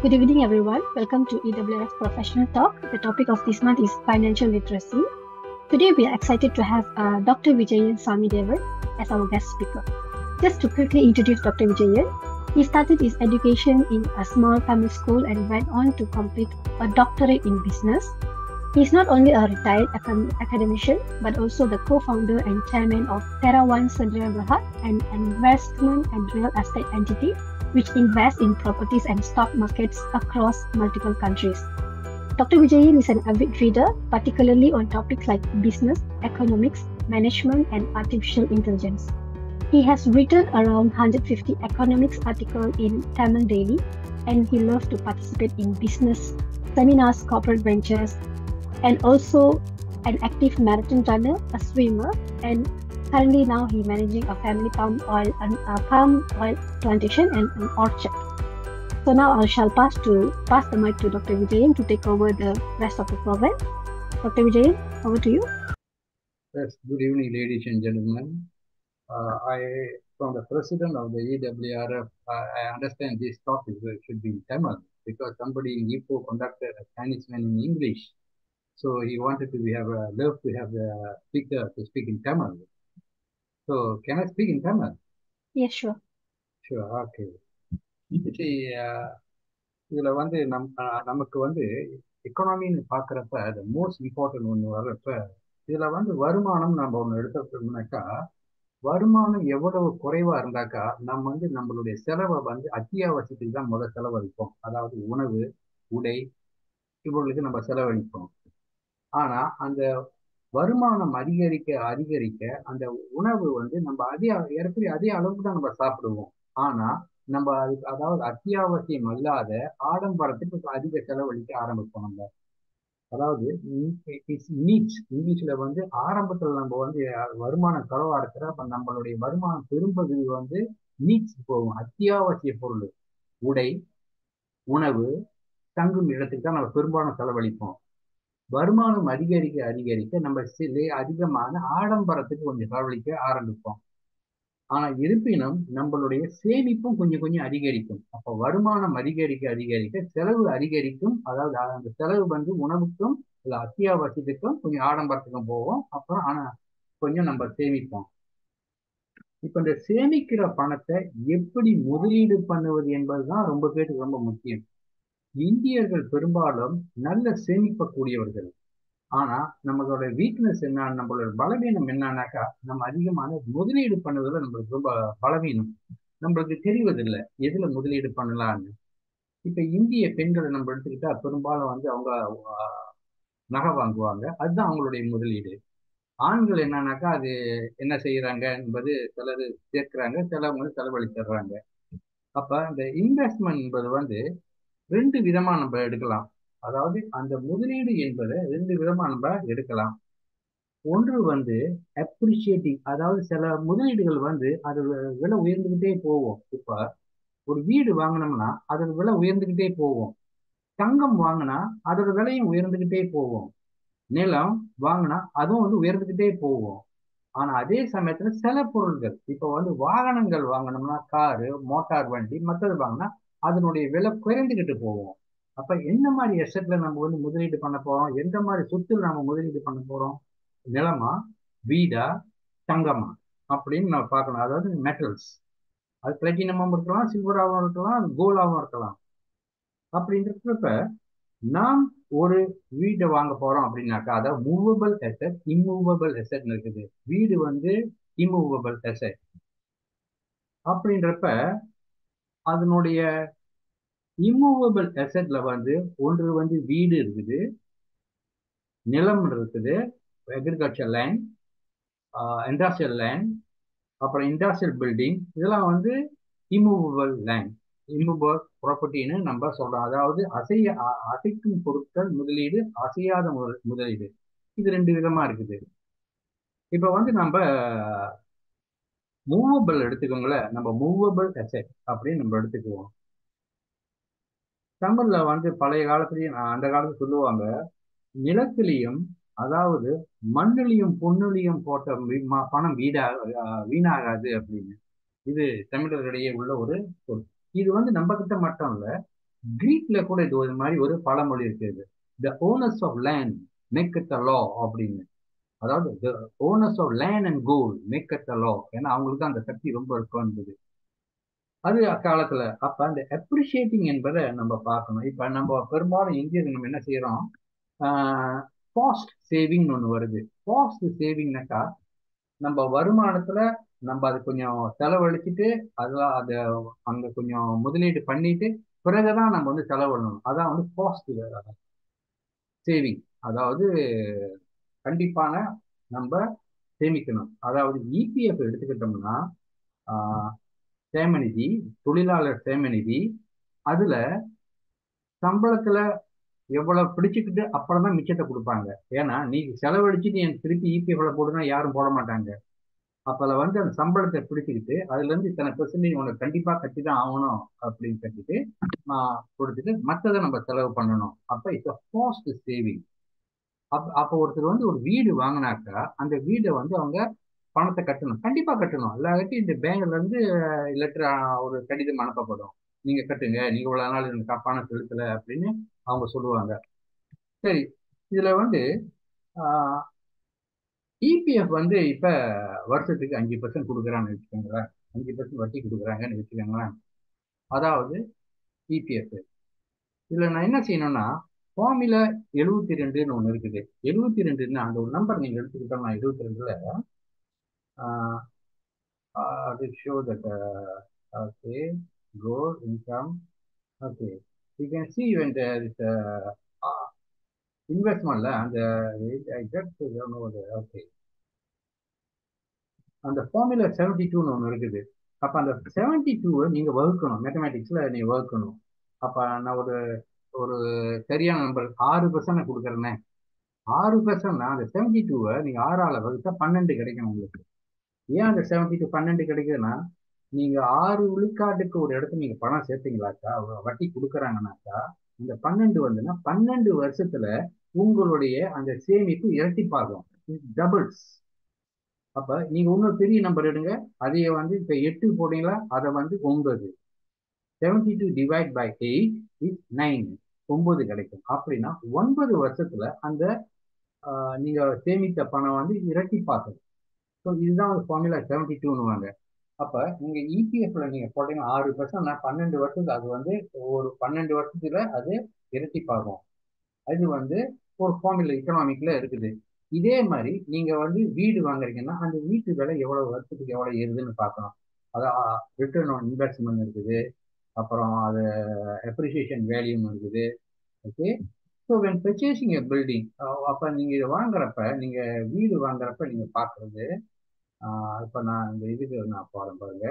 Good evening, everyone. Welcome to EWF Professional Talk. The topic of this month is financial literacy. Today, we are excited to have uh, Dr. Vijayan Swami Devan as our guest speaker. Just to quickly introduce Dr. Vijayan, he started his education in a small family school and went on to complete a doctorate in business. He is not only a retired acad- academician, but also the co-founder and chairman of Terra One Sandria Berhad, an investment and real estate entity which invests in properties and stock markets across multiple countries. Dr. Vijayan is an avid reader, particularly on topics like business, economics, management, and artificial intelligence. He has written around 150 economics articles in Tamil Daily, and he loves to participate in business seminars, corporate ventures, and also an active marathon runner, a swimmer, and currently now he managing a family palm oil and a palm oil plantation and an orchard. So now I shall pass to pass the mic to Dr. Vijayan to take over the rest of the program. Dr. Vijayan, over to you. Yes, good evening, ladies and gentlemen. Uh, I, from the president of the EWRF, uh, I understand this talk is, uh, should be in Tamil because somebody in Ipoh conducted a Chinese man in English. So he wanted to have a love to have a speaker to speak in Tamil. So can I speak in Tamil? Yes, sure. Sure, okay. See, uh, இதுல வந்து நம் அஹ் நமக்கு வந்து எக்கனாமின்னு பாக்குறப்ப the most important ஒன்று வர்றப்ப இதுல வந்து வருமானம் நம்ம ஒன்று எடுத்தோம்னாக்கா வருமானம் எவ்வளவு குறைவா இருந்தாக்கா நம்ம வந்து நம்மளுடைய செலவை வந்து அத்தியாவசியத்துக்கு தான் முதல் செலவழிப்போம் அதாவது உணவு உடை இவர்களுக்கு நம்ம செலவழிப்போம் ஆனா அந்த வருமானம் அதிகரிக்க அதிகரிக்க அந்த உணவு வந்து நம்ம அதே ஏற்கனவே அதே அளவுக்கு தான் நம்ம சாப்பிடுவோம் ஆனா நம்ம அதுக்கு அதாவது அத்தியாவசியம் அல்லாத ஆடம்பரத்துக்கு அதிக செலவழிக்க ஆரம்பிப்போம் நம்ம அதாவது நீட்ஸ் இங்கிலீஷ்ல வந்து ஆரம்பத்துல நம்ம வந்து வருமானம் குறைவா இருக்கிற அப்ப நம்மளுடைய வருமானம் பெரும்பகுதி வந்து நீட்ஸ் போகும் அத்தியாவசிய பொருள் உடை உணவு தங்கும் இடத்துக்கு தான் நம்ம பெரும்பாலும் செலவழிப்போம் வருமானம் அதிகரிக்க அதிகரிக்க நம்ம சில அதிகமான ஆடம்பரத்துக்கு கொஞ்சம் செலவழிக்க ஆரம்பிப்போம் ஆனா இருப்பினும் நம்மளுடைய சேமிப்பும் கொஞ்சம் கொஞ்சம் அதிகரிக்கும் அப்போ வருமானம் அதிகரிக்க அதிகரிக்க செலவு அதிகரிக்கும் அதாவது அந்த செலவு வந்து உணவுக்கும் இல்ல அத்தியாவசியத்துக்கும் கொஞ்சம் ஆடம்பரத்துக்கும் போவோம் அப்புறம் ஆனா கொஞ்சம் நம்ம சேமிப்போம் இப்ப இந்த சேமிக்கிற பணத்தை எப்படி முதலீடு பண்ணுவது என்பதுதான் ரொம்ப பேருக்கு ரொம்ப முக்கியம் இந்தியர்கள் பெரும்பாலும் நல்ல சேமிக்கக்கூடியவர்கள் ஆனா நம்மளோட வீக்னஸ் என்ன நம்மளோட பலவீனம் என்னன்னாக்கா நம்ம அதிகமான முதலீடு பண்ணுவதில் நம்மளுக்கு ரொம்ப பலவீனம் நம்மளுக்கு தெரிவதில்லை எதுல முதலீடு பண்ணலான்னு இப்ப இந்திய பெண்களை நம்ம எடுத்துக்கிட்டா பெரும்பாலும் வந்து அவங்க நகை வாங்குவாங்க அதுதான் அவங்களுடைய முதலீடு ஆண்கள் என்னன்னாக்கா அது என்ன செய்யறாங்க என்பது சிலர் சேர்க்கிறாங்க சிலவங்க செலவழிச்சிடுறாங்க அப்ப இந்த இன்வெஸ்ட்மெண்ட் என்பது வந்து ரெண்டு விதமா நம்ம எடுக்கலாம் அதாவது அந்த முதலீடு என்பதை ரெண்டு விதமா நம்ம எடுக்கலாம் ஒன்று வந்து அப்ரிஷியேட்டிங் அதாவது சில முதலீடுகள் வந்து அது விலை உயர்ந்துகிட்டே போகும் இப்ப ஒரு வீடு வாங்கினோம்னா அதோட விலை உயர்ந்துகிட்டே போகும் தங்கம் வாங்கினா அதோட விலையும் உயர்ந்துகிட்டே போகும் நிலம் வாங்கினா அதுவும் வந்து உயர்ந்துகிட்டே போகும் ஆனா அதே சமயத்துல சில பொருள்கள் இப்ப வந்து வாகனங்கள் வாங்கினோம்னா காரு மோட்டார் வண்டி மற்றது வாங்கினா அதனுடைய விலை குறைந்துகிட்டு போகும் அப்ப என்ன மாதிரி எசட்ல நம்ம வந்து முதலீடு பண்ண போறோம் எந்த மாதிரி சொத்துல நம்ம முதலீடு பண்ண போறோம் நிலமா வீடா தங்கமா அப்படின்னு நம்ம பார்க்கணும் அதாவது மெட்டல்ஸ் அது பிளட்டினமும் இருக்கலாம் சில்வராகவும் இருக்கலாம் கோல்டாகவும் இருக்கலாம் அப்படின்றப்ப நாம் ஒரு வீட்டை வாங்க போறோம் அப்படின்னாக்கா அதாவது மூவபிள் எசட் இம்மூவபிள் எசட்னு இருக்குது வீடு வந்து இம்மூவபிள் எசட் அப்படின்றப்ப அதனுடைய இம்மூவபிள் அசெட்ல வந்து ஒன்று வந்து வீடு இருக்குது நிலம் இருக்குது அக்ரிகல்ச்சர் லேண்ட் இண்டஸ்ட்ரியல் லேண்ட் அப்புறம் இண்டஸ்ட்ரியல் பில்டிங் இதெல்லாம் வந்து இம்மூவபிள் லேண்ட் இம்மூவபிள் ப்ராப்பர்ட்டின்னு நம்ம சொல்றோம் அதாவது அசைய அசைக்கும் பொருட்கள் முதலீடு அசையாத முதலீடு இது ரெண்டு விதமா இருக்குது இப்ப வந்து நம்ம மூவபிள் எடுத்துக்கோங்களேன் நம்ம மூவபிள் அசெட் அப்படின்னு நம்ம எடுத்துக்குவோம் தமிழ்ல வந்து பழைய காலத்துலயும் அந்த காலத்துல சொல்லுவாங்க நிலத்திலையும் அதாவது மண்ணிலையும் பொண்ணுலையும் போட்ட பணம் வீடா வீணாகாது அப்படின்னு இது தமிழர்களிடையே உள்ள ஒரு சொல் இது வந்து நம்ம கிட்ட மட்டும் இல்ல கிரீக்ல கூட இது ஒரு மாதிரி ஒரு பழமொழி இருக்குது the owners of land make it the law அப்படின்னு அதாவது the owners of land and gold make it the law ஏன்னா அவங்களுக்கு அந்த சக்தி ரொம்ப இருந்தது அது அக்காலத்துல அப்ப அந்த அப்ரிஷியேட்டிங் என்பதை நம்ம பார்க்கணும் இப்ப நம்ம பெரும்பாலும் இந்தியர்கள் நம்ம என்ன செய்யறோம் காஸ்ட் சேவிங்னு ஒன்று வருது காஸ்ட் சேவிங்னாக்கா நம்ம வருமானத்துல நம்ம அது கொஞ்சம் செலவழிச்சிட்டு அதெல்லாம் அதை அங்க கொஞ்சம் முதலீடு பண்ணிட்டு பிறகுதான் நம்ம வந்து செலவிடணும் அதான் வந்து காஸ்ட் சேவிங் அதாவது கண்டிப்பான நம்ம சேமிக்கணும் அதாவது இபிஎஃப் எடுத்துக்கிட்டோம்னா சேமநிதி தொழிலாளர் சேமநிதி அதுல சம்பளத்துல எவ்வளவு பிடிச்சுக்கிட்டு அப்புறம் தான் மிச்சத்தை கொடுப்பாங்க ஏன்னா நீ செலவழிச்சுட்டு என் திருப்பி இபிஎஃப்ல போடுனா யாரும் போட மாட்டாங்க அப்ப வந்து அந்த சம்பளத்தை பிடிச்சிக்கிட்டு அதுல இருந்து இத்தனை பெர்சன்டேஜ் உனக்கு கண்டிப்பா கட்டி தான் ஆகணும் அப்படின்னு கட்டிட்டு கொடுத்துட்டு மற்றதை நம்ம செலவு பண்ணணும் அப்ப இட்ஸ் காஸ்ட் சேவிங் அப் அப்போ ஒருத்தர் வந்து ஒரு வீடு வாங்கினாக்கா அந்த வீடை வந்து அவங்க பணத்தை கட்டணும் கண்டிப்பா கட்டணும் இல்லாட்டி இந்த பேங்க்ல இருந்து லெட்டர் ஒரு கடிதம் அனுப்பப்படும் நீங்க கட்டுங்க நீங்க இவ்வளவு நாள் எனக்கு பணம் செலுத்தல அப்படின்னு அவங்க சொல்லுவாங்க சரி இதுல வந்து இபிஎஃப் வந்து இப்ப வருஷத்துக்கு அஞ்சு பர்சன்ட் கொடுக்குறான்னு வச்சுக்கோங்களேன் அஞ்சு பர்சன்ட் வட்டி கொடுக்குறாங்கன்னு வச்சுக்கோங்களேன் அதாவது இபிஎஃப் இதுல நான் என்ன செய்யணும்னா ஃபார்முலா எழுபத்தி ரெண்டுன்னு ஒன்று இருக்குது எழுபத்தி ரெண்டுன்னு அந்த ஒரு நம்பர் நீங்க எடுத்துக்கிட்டோம்னா எழுபத்தி ரெண்டுல அது show that okay growth income okay you can see when there is a uh, investmentல அந்த ஓகே அந்த ஃபார்முலா செவன்டி டூன்னு ஒன்று இருக்குது அப்ப அந்த செவன்டி டூவை நீங்க வகுக்கணும் மேத்தமேட்டிக்ஸ்ல நீங்க வகுக்கணும் அப்ப நான் ஒரு ஒரு சரியான நம்பர் ஆறு பர்சன்ட் கொடுக்குறேன்னே ஆறு பர்சன்ட்னா அந்த செவன்டி டூவை நீங்க ஆறால வகுத்தா பன்னெண்டு கிடைக்கும் உங்களுக்கு ஏன் அந்த செவன்டி டூ பன்னெண்டு கிடைக்குதுன்னா நீங்க ஆறு விழுக்காட்டுக்கு ஒரு இடத்துல நீங்க பணம் சேர்த்தீங்களாக்கா வட்டி கொடுக்குறாங்கனாக்கா இந்த பன்னெண்டு வந்துன்னா பன்னெண்டு வருஷத்துல உங்களுடைய அந்த சேமிப்பு இரட்டிப்பாகும் டபுள்ஸ் அப்ப நீங்க இன்னும் பெரிய நம்பர் எடுங்க அதைய வந்து இப்ப எட்டு போட்டீங்களா அதை வந்து ஒன்பது seventy two divide by eight is nine ஒன்பது கிடைக்கும் அப்படின்னா ஒன்பது வருஷத்துல அந்த நீங்க சேமித்த பணம் வந்து இரட்டிப்பாகும் ஸோ இதுதான் ஒரு ஃபார்முலா செவன்டி டூன்னு வாங்க அப்ப நீங்க இபிஎஃப்ல நீங்க போட்டீங்கன்னா ஆறு பர்சன்ட் பன்னெண்டு வருஷத்துக்கு அது வந்து ஒரு பன்னெண்டு வருஷத்துல அது இரட்டிப்பாகும் அது வந்து ஒரு ஃபார்முலா எக்கனாமிக்ல இருக்குது இதே மாதிரி நீங்க வந்து வீடு வாங்குறீங்கன்னா அந்த வீட்டு விலை எவ்வளவு வருஷத்துக்கு எவ்வளவு ஏறுதுன்னு பார்க்கணும் அதான் ரிட்டர்ன் ஆன் இன்வெஸ்ட்மெண்ட் இருக்குது அப்புறம் அது அப்ரிசியேஷன் வேல்யூம் இருக்குது okay so when purchasing a building அப்போ நீங்கள் இதை வாங்குறப்ப நீங்கள் வீடு வாங்குறப்ப நீங்கள் பார்க்குறது இப்போ நான் இந்த இதுக்கு நான் போகிறேன் பாருங்க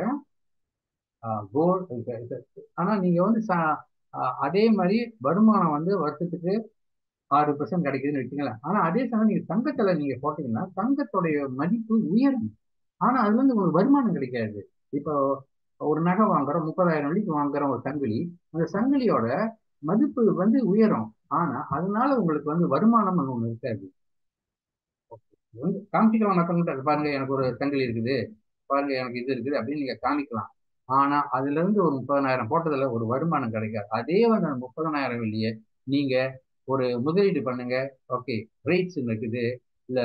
கோல்டு ஆனால் நீங்கள் வந்து அதே மாதிரி வருமானம் வந்து வருஷத்துக்கு ஆறு பர்சன்ட் கிடைக்குதுன்னு வச்சுங்களேன் ஆனால் அதே சமயம் நீங்கள் தங்கத்தில் நீங்கள் போட்டீங்கன்னா தங்கத்துடைய மதிப்பு உயரும் ஆனால் அதுல இருந்து உங்களுக்கு வருமானம் கிடைக்காது இப்போ ஒரு நகை வாங்குறோம் முப்பதாயிரம் வழிக்கு வாங்குறோம் ஒரு சங்கிலி அந்த சங்கிலியோட மதிப்பு வந்து உயரும் ஆனா அதனால உங்களுக்கு வந்து வருமானம் ஒண்ணு இருக்காது வந்து காமிக்கலாம் மற்றவங்கள்ட்ட பாருங்க எனக்கு ஒரு சங்கிலி இருக்குது பாருங்க எனக்கு இது இருக்குது அப்படின்னு நீங்க காமிக்கலாம் ஆனா அதுல இருந்து ஒரு முப்பதனாயிரம் போட்டதுல ஒரு வருமானம் கிடைக்காது அதே வந்து அந்த முப்பதனாயிரம் வெளியே நீங்க ஒரு முதலீடு பண்ணுங்க ஓகே ரேட்ஸ் இருக்குது இல்ல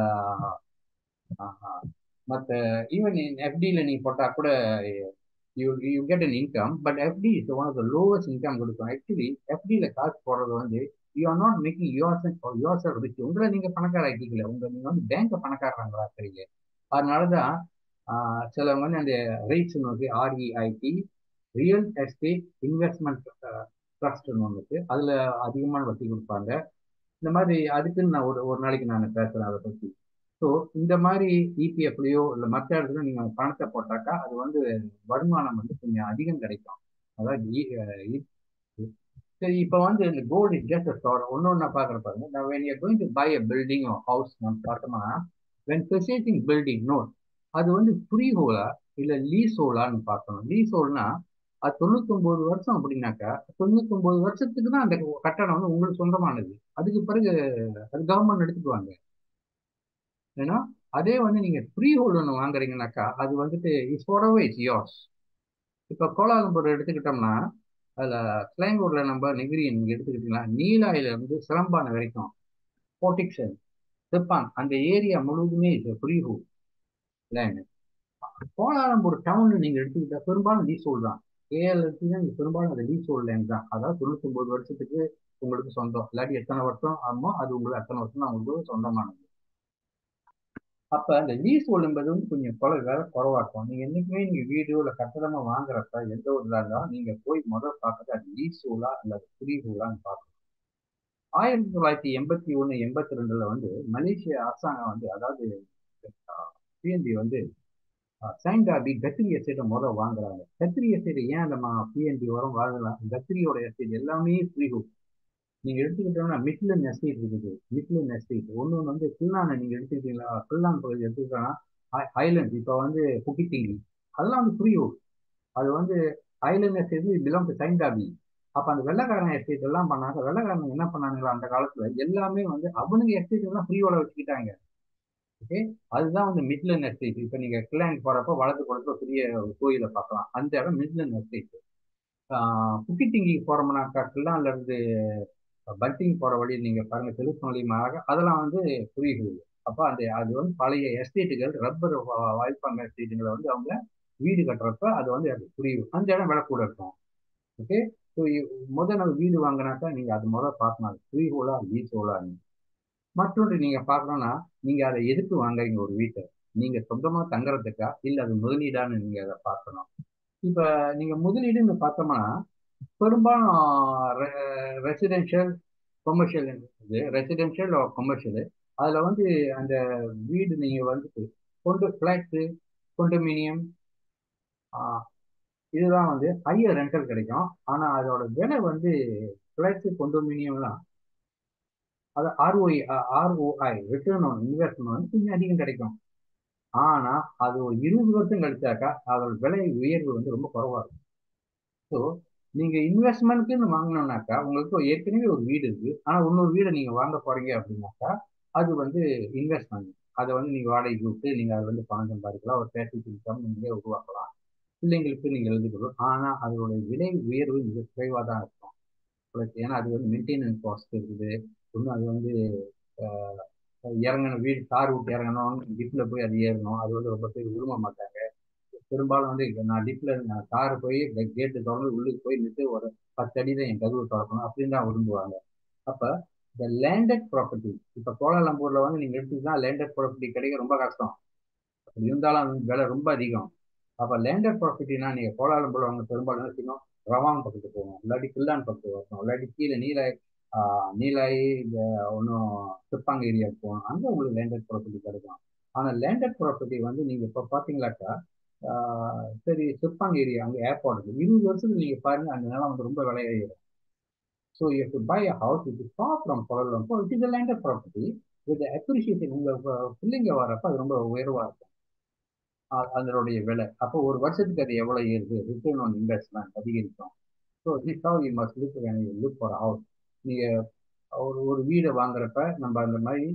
மற்ற ஈவன் எஃப்டியில் நீ போட்டா கூட you you get an income but FD is one of the lowest income கொடுக்கும் ஆக்சுவலி எஃப்டியில் காசு போடுறது வந்து you are not making yourself yourself rich உங்களை நீங்க பணக்கார ஆக்கிக்கல உங்க நீங்க வந்து பேங்கை பணக்காரங்களா இருக்கிறீங்க அதனாலதான் சிலவங்க வந்து அந்த ரேட்ஸ் நோக்கி ஆர்இஐடி ரியல் எஸ்டேட் இன்வெஸ்ட்மெண்ட் ட்ரஸ்ட்னு ஒன்று இருக்கு அதுல அதிகமான வட்டி கொடுப்பாங்க இந்த மாதிரி அதுக்குன்னு நான் ஒரு ஒரு நாளைக்கு நான் பேசுறேன் அதை பத்தி ஸோ இந்த மாதிரி இபிஎஃப்லயோ இல்லை மற்ற இடத்துல நீங்க பணத்தை போட்டாக்கா அது வந்து வருமானம் வந்து கொஞ்சம் அதிகம் கிடைக்கும் அதாவது சரி இப்போ வந்து இந்த கோல்டு இஸ் ஜஸ்ட் ஸ்டார் ஒன்று ஒன்றா பார்க்குற பாருங்க நான் when you going to buy a building house நம்ம பார்த்தோம்னா வென் பர்ச்சேசிங் பில்டிங் நோட் அது வந்து ஃப்ரீ ஹோலா இல்லை லீஸ் ஹோலான்னு பார்க்கணும் லீஸ் ஹோல்னா அது தொண்ணூத்தொம்பது வருஷம் அப்படின்னாக்கா தொண்ணூத்தொம்பது வருஷத்துக்கு தான் அந்த கட்டடம் வந்து உங்களுக்கு சொந்தமானது அதுக்கு பிறகு அது கவர்மெண்ட் எடுத்துக்குவாங்க ஏன்னா அதே வந்து நீங்க ஃப்ரீ ஹோல்டு ஒன்று வாங்குறீங்கனாக்கா அது வந்துட்டு is far away it's yours இப்போ கோலாலம்பூர் எடுத்துக்கிட்டோம்னா அதில் ஸ்லாங்கூரில் நம்ம நெகிரி நீங்கள் எடுத்துக்கிட்டீங்கன்னா நீலாயில இருந்து சிலம்பான வரைக்கும் போட்டிக்ஷன் சிப்பான் அந்த ஏரியா முழுவதுமே freehold land Kuala Lumpur town நீங்கள் எடுத்துக்கிட்டா பெரும்பாலும் லீஸ் ஹோல் தான் ஏஎல் எடுத்தீங்கன்னா நீங்கள் பெரும்பாலும் அது லீஸ் ஹோல் லேண்ட் தான் அதாவது தொண்ணூத்தொம்பது வருஷத்துக்கு உங்களுக்கு சொந்தம் இல்லாட்டி எத்தனை வருஷம் ஆகுமோ அது உங்களுக்கு அத்தனை வருஷம் தான் உங்களுக்கு சொந்தமானது அப்ப அந்த லீஸ் ஹோல் என்பது வந்து கொஞ்சம் கொலை வேலை குறவா இருக்கும் நீங்க என்னைக்குமே நீங்க வீடு இல்ல கட்டடமா வாங்குறப்ப எந்த ஒரு இதா இருந்தாலும் நீங்க போய் முதல் பார்க்கறது அது லீஸ் ஹோலா அல்லது ஃப்ரீ ஹோலான்னு பார்க்கணும் ஆயிரத்தி தொள்ளாயிரத்தி எண்பத்தி ஒண்ணு எண்பத்தி ரெண்டுல வந்து மலேசிய அரசாங்கம் வந்து அதாவது பிஎன்பி வந்து சைண்டாபி கத்திரி எஸ்டேட்டை முதல் வாங்குறாங்க கத்திரி எஸ்டேட் ஏன் நம்ம பிஎன்பி வரும் வாங்கலாம் கத்திரியோட எஸ்டேட் எல்லாமே ஃப்ரீ ஹோல் நீங்க எடுத்துக்கிட்டோம்னா மிட்லன் எஸ்டேட் இருக்குது மிட்லன் எஸ்டேட் ஒன்று வந்து கில்லானை நீங்க எடுத்துக்கிட்டீங்களா கில்லான் பகுதி எடுத்துக்கிட்டோம்னா ஐலண்ட் இப்போ வந்து புக்கிட்டிங்கி அதெல்லாம் வந்து ஃப்ரீ ஹோல் அது வந்து island estate belong to Sime Darby அப்ப அந்த வெள்ளக்காரன் எஸ்டேட் எல்லாம் பண்ணாங்க வெள்ளக்காரன் என்ன பண்ணாங்களோ அந்த காலத்துல எல்லாமே வந்து அவனுங்க எஸ்டேட் எல்லாம் ஃப்ரீயோட வச்சுக்கிட்டாங்க ஓகே அதுதான் வந்து மிட்லன் எஸ்டேட் இப்போ நீங்க கிளாங் போறப்ப வலது குளத்துல பெரிய கோயிலை பார்க்கலாம் அந்த இடம் மிட்லன் எஸ்டேட் புக்கிட்டிங்கி போறோம்னாக்கா கில்லான்ல இருந்து பட்டிங் போற வழி நீங்க பாருங்க திருப்பமலை மாறாக அதெல்லாம் வந்து புரியுது அப்போ அந்த அது வந்து பழைய எஸ்டேட்டுகள் ரப்பர் வாய்ப்பாங்க எஸ்டேட்டுகளை வந்து அவங்க வீடு கட்டுறப்ப அது வந்து அது புரியும் அந்த இடம் விலை கூட இருக்கும் ஓகே ஸோ முதல் நம்ம வீடு வாங்கினாக்கா நீங்க அது முதல் பார்க்கணும் ஃப்ரீ ஹோலா லீஸ் ஹோலான்னு மற்றொன்று நீங்க பார்க்கணும்னா நீங்க அதை எதுக்கு வாங்குறீங்க ஒரு வீட்டை நீங்க சொந்தமா தங்குறதுக்கா இல்ல அது முதலீடான்னு நீங்க அதை பார்க்கணும் இப்ப நீங்க முதலீடுன்னு பார்த்தோம்னா பெரும்பாலும் ரெசிடென்ஷியல் கொமர்ஷியல் இது ரெசிடென்ஷியல் கொமர்ஷியல் அதுல வந்து அந்த வீடு நீங்க வந்து கொண்டு ஃபிளாட்டு கொண்டோமினியம் இதுதான் வந்து ஹையர் ரெண்டல் கிடைக்கும் ஆனா அதோட விலை வந்து ஃபிளாட்டு கொண்டோமினியம்லாம் அது ROI ROI return on investment வந்து கொஞ்சம் அதிகம் கிடைக்கும் ஆனா அது ஒரு இருபது வருஷம் கழிச்சாக்கா அதோட விலை உயர்வு வந்து ரொம்ப குறைவா இருக்கும் ஸோ நீங்க இன்வெஸ்ட்மெண்ட்க்குன்னு வாங்கினோம்னாக்கா உங்களுக்கு ஏற்கனவே ஒரு வீடு இருக்கு ஆனா இன்னொரு வீடை நீங்க வாங்க போறீங்க அப்படின்னாக்கா அது வந்து இன்வெஸ்ட்மெண்ட் அதை வந்து நீங்க வாடகைக்கு விட்டு நீங்க அதை வந்து பணம் சம்பாதிக்கலாம் ஒரு பேசிவ் இன்கம் நீங்களே உருவாக்கலாம் பிள்ளைங்களுக்கு நீங்க எழுதிக்கணும் ஆனா அதோட விலை உயர்வு மிக குறைவாக தான் இருக்கும் ஏன்னா அது வந்து மெயின்டெனன்ஸ் காஸ்ட் இருக்குது இன்னும் அது வந்து இறங்கணும் வீடு கார் விட்டு இறங்கணும் டிப்ல போய் அது ஏறணும் அது வந்து ரொம்ப பேர் விரும்ப மாட்டாங்க பெரும்பாலும் வந்து நான் டிப்ல நான் கார் போய் கேட்டு திறந்து உள்ளுக்கு போய் நின்று ஒரு பத்து அடி தான் என் கதவு திறக்கணும் அப்படின்னு தான் விரும்புவாங்க அப்ப இந்த லேண்டட் ப்ராப்பர்ட்டி இப்ப கோலாலம்பூர்ல வந்து நீங்க எடுத்துக்கிட்டா லேண்டட் ப்ராப்பர்ட்டி கிடைக்க ரொம்ப கஷ்டம் அப்படி இருந்தாலும் விலை ரொம்ப அதிகம் அப்ப லேண்டட் ப்ராப்பர்ட்டினா நீங்க கோலாலம்பூர்ல அவங்க பெரும்பாலும் என்ன செய்யணும் ரவாங் பக்கத்துக்கு போகணும் இல்லாட்டி கில்லான் பக்கத்துக்கு வரணும் இல்லாட்டி கீழே நீலாய் நீலாய் இந்த ஒன்றும் சிப்பாங்க ஏரியாவுக்கு போகணும் அங்கே உங்களுக்கு லேண்டட் ப்ராப்பர்ட்டி கிடைக்கும் ஆனால் லேண்டட் ப்ராப்பர்ட்டி வந்து நீங்கள் இப்போ பார்த்தீங்களாக்கா சரி சிப்பாங்க ஏரியா அங்கே ஏர்போர்ட் இருக்கு இருபது வருஷத்துக்கு நீங்கள் பாருங்க அந்த நிலம் வந்து ரொம்ப விலையாயிரும் so you to buy a house it is far from Kuala Lumpur it is a landed property with appreciation உங்கள் பிள்ளைங்க வரப்ப அது ரொம்ப உயர்வாக இருக்கும் அதனுடைய விலை அப்போ ஒரு வருஷத்துக்கு அது எவ்வளோ ஏறுது ரிட்டர்ன் ஆன் இன்வெஸ்ட்மெண்ட் அதிகரிக்கும் so this how you must look look for house நீங்கள் ஒரு ஒரு வீடை வாங்குறப்ப நம்ம அந்த மாதிரி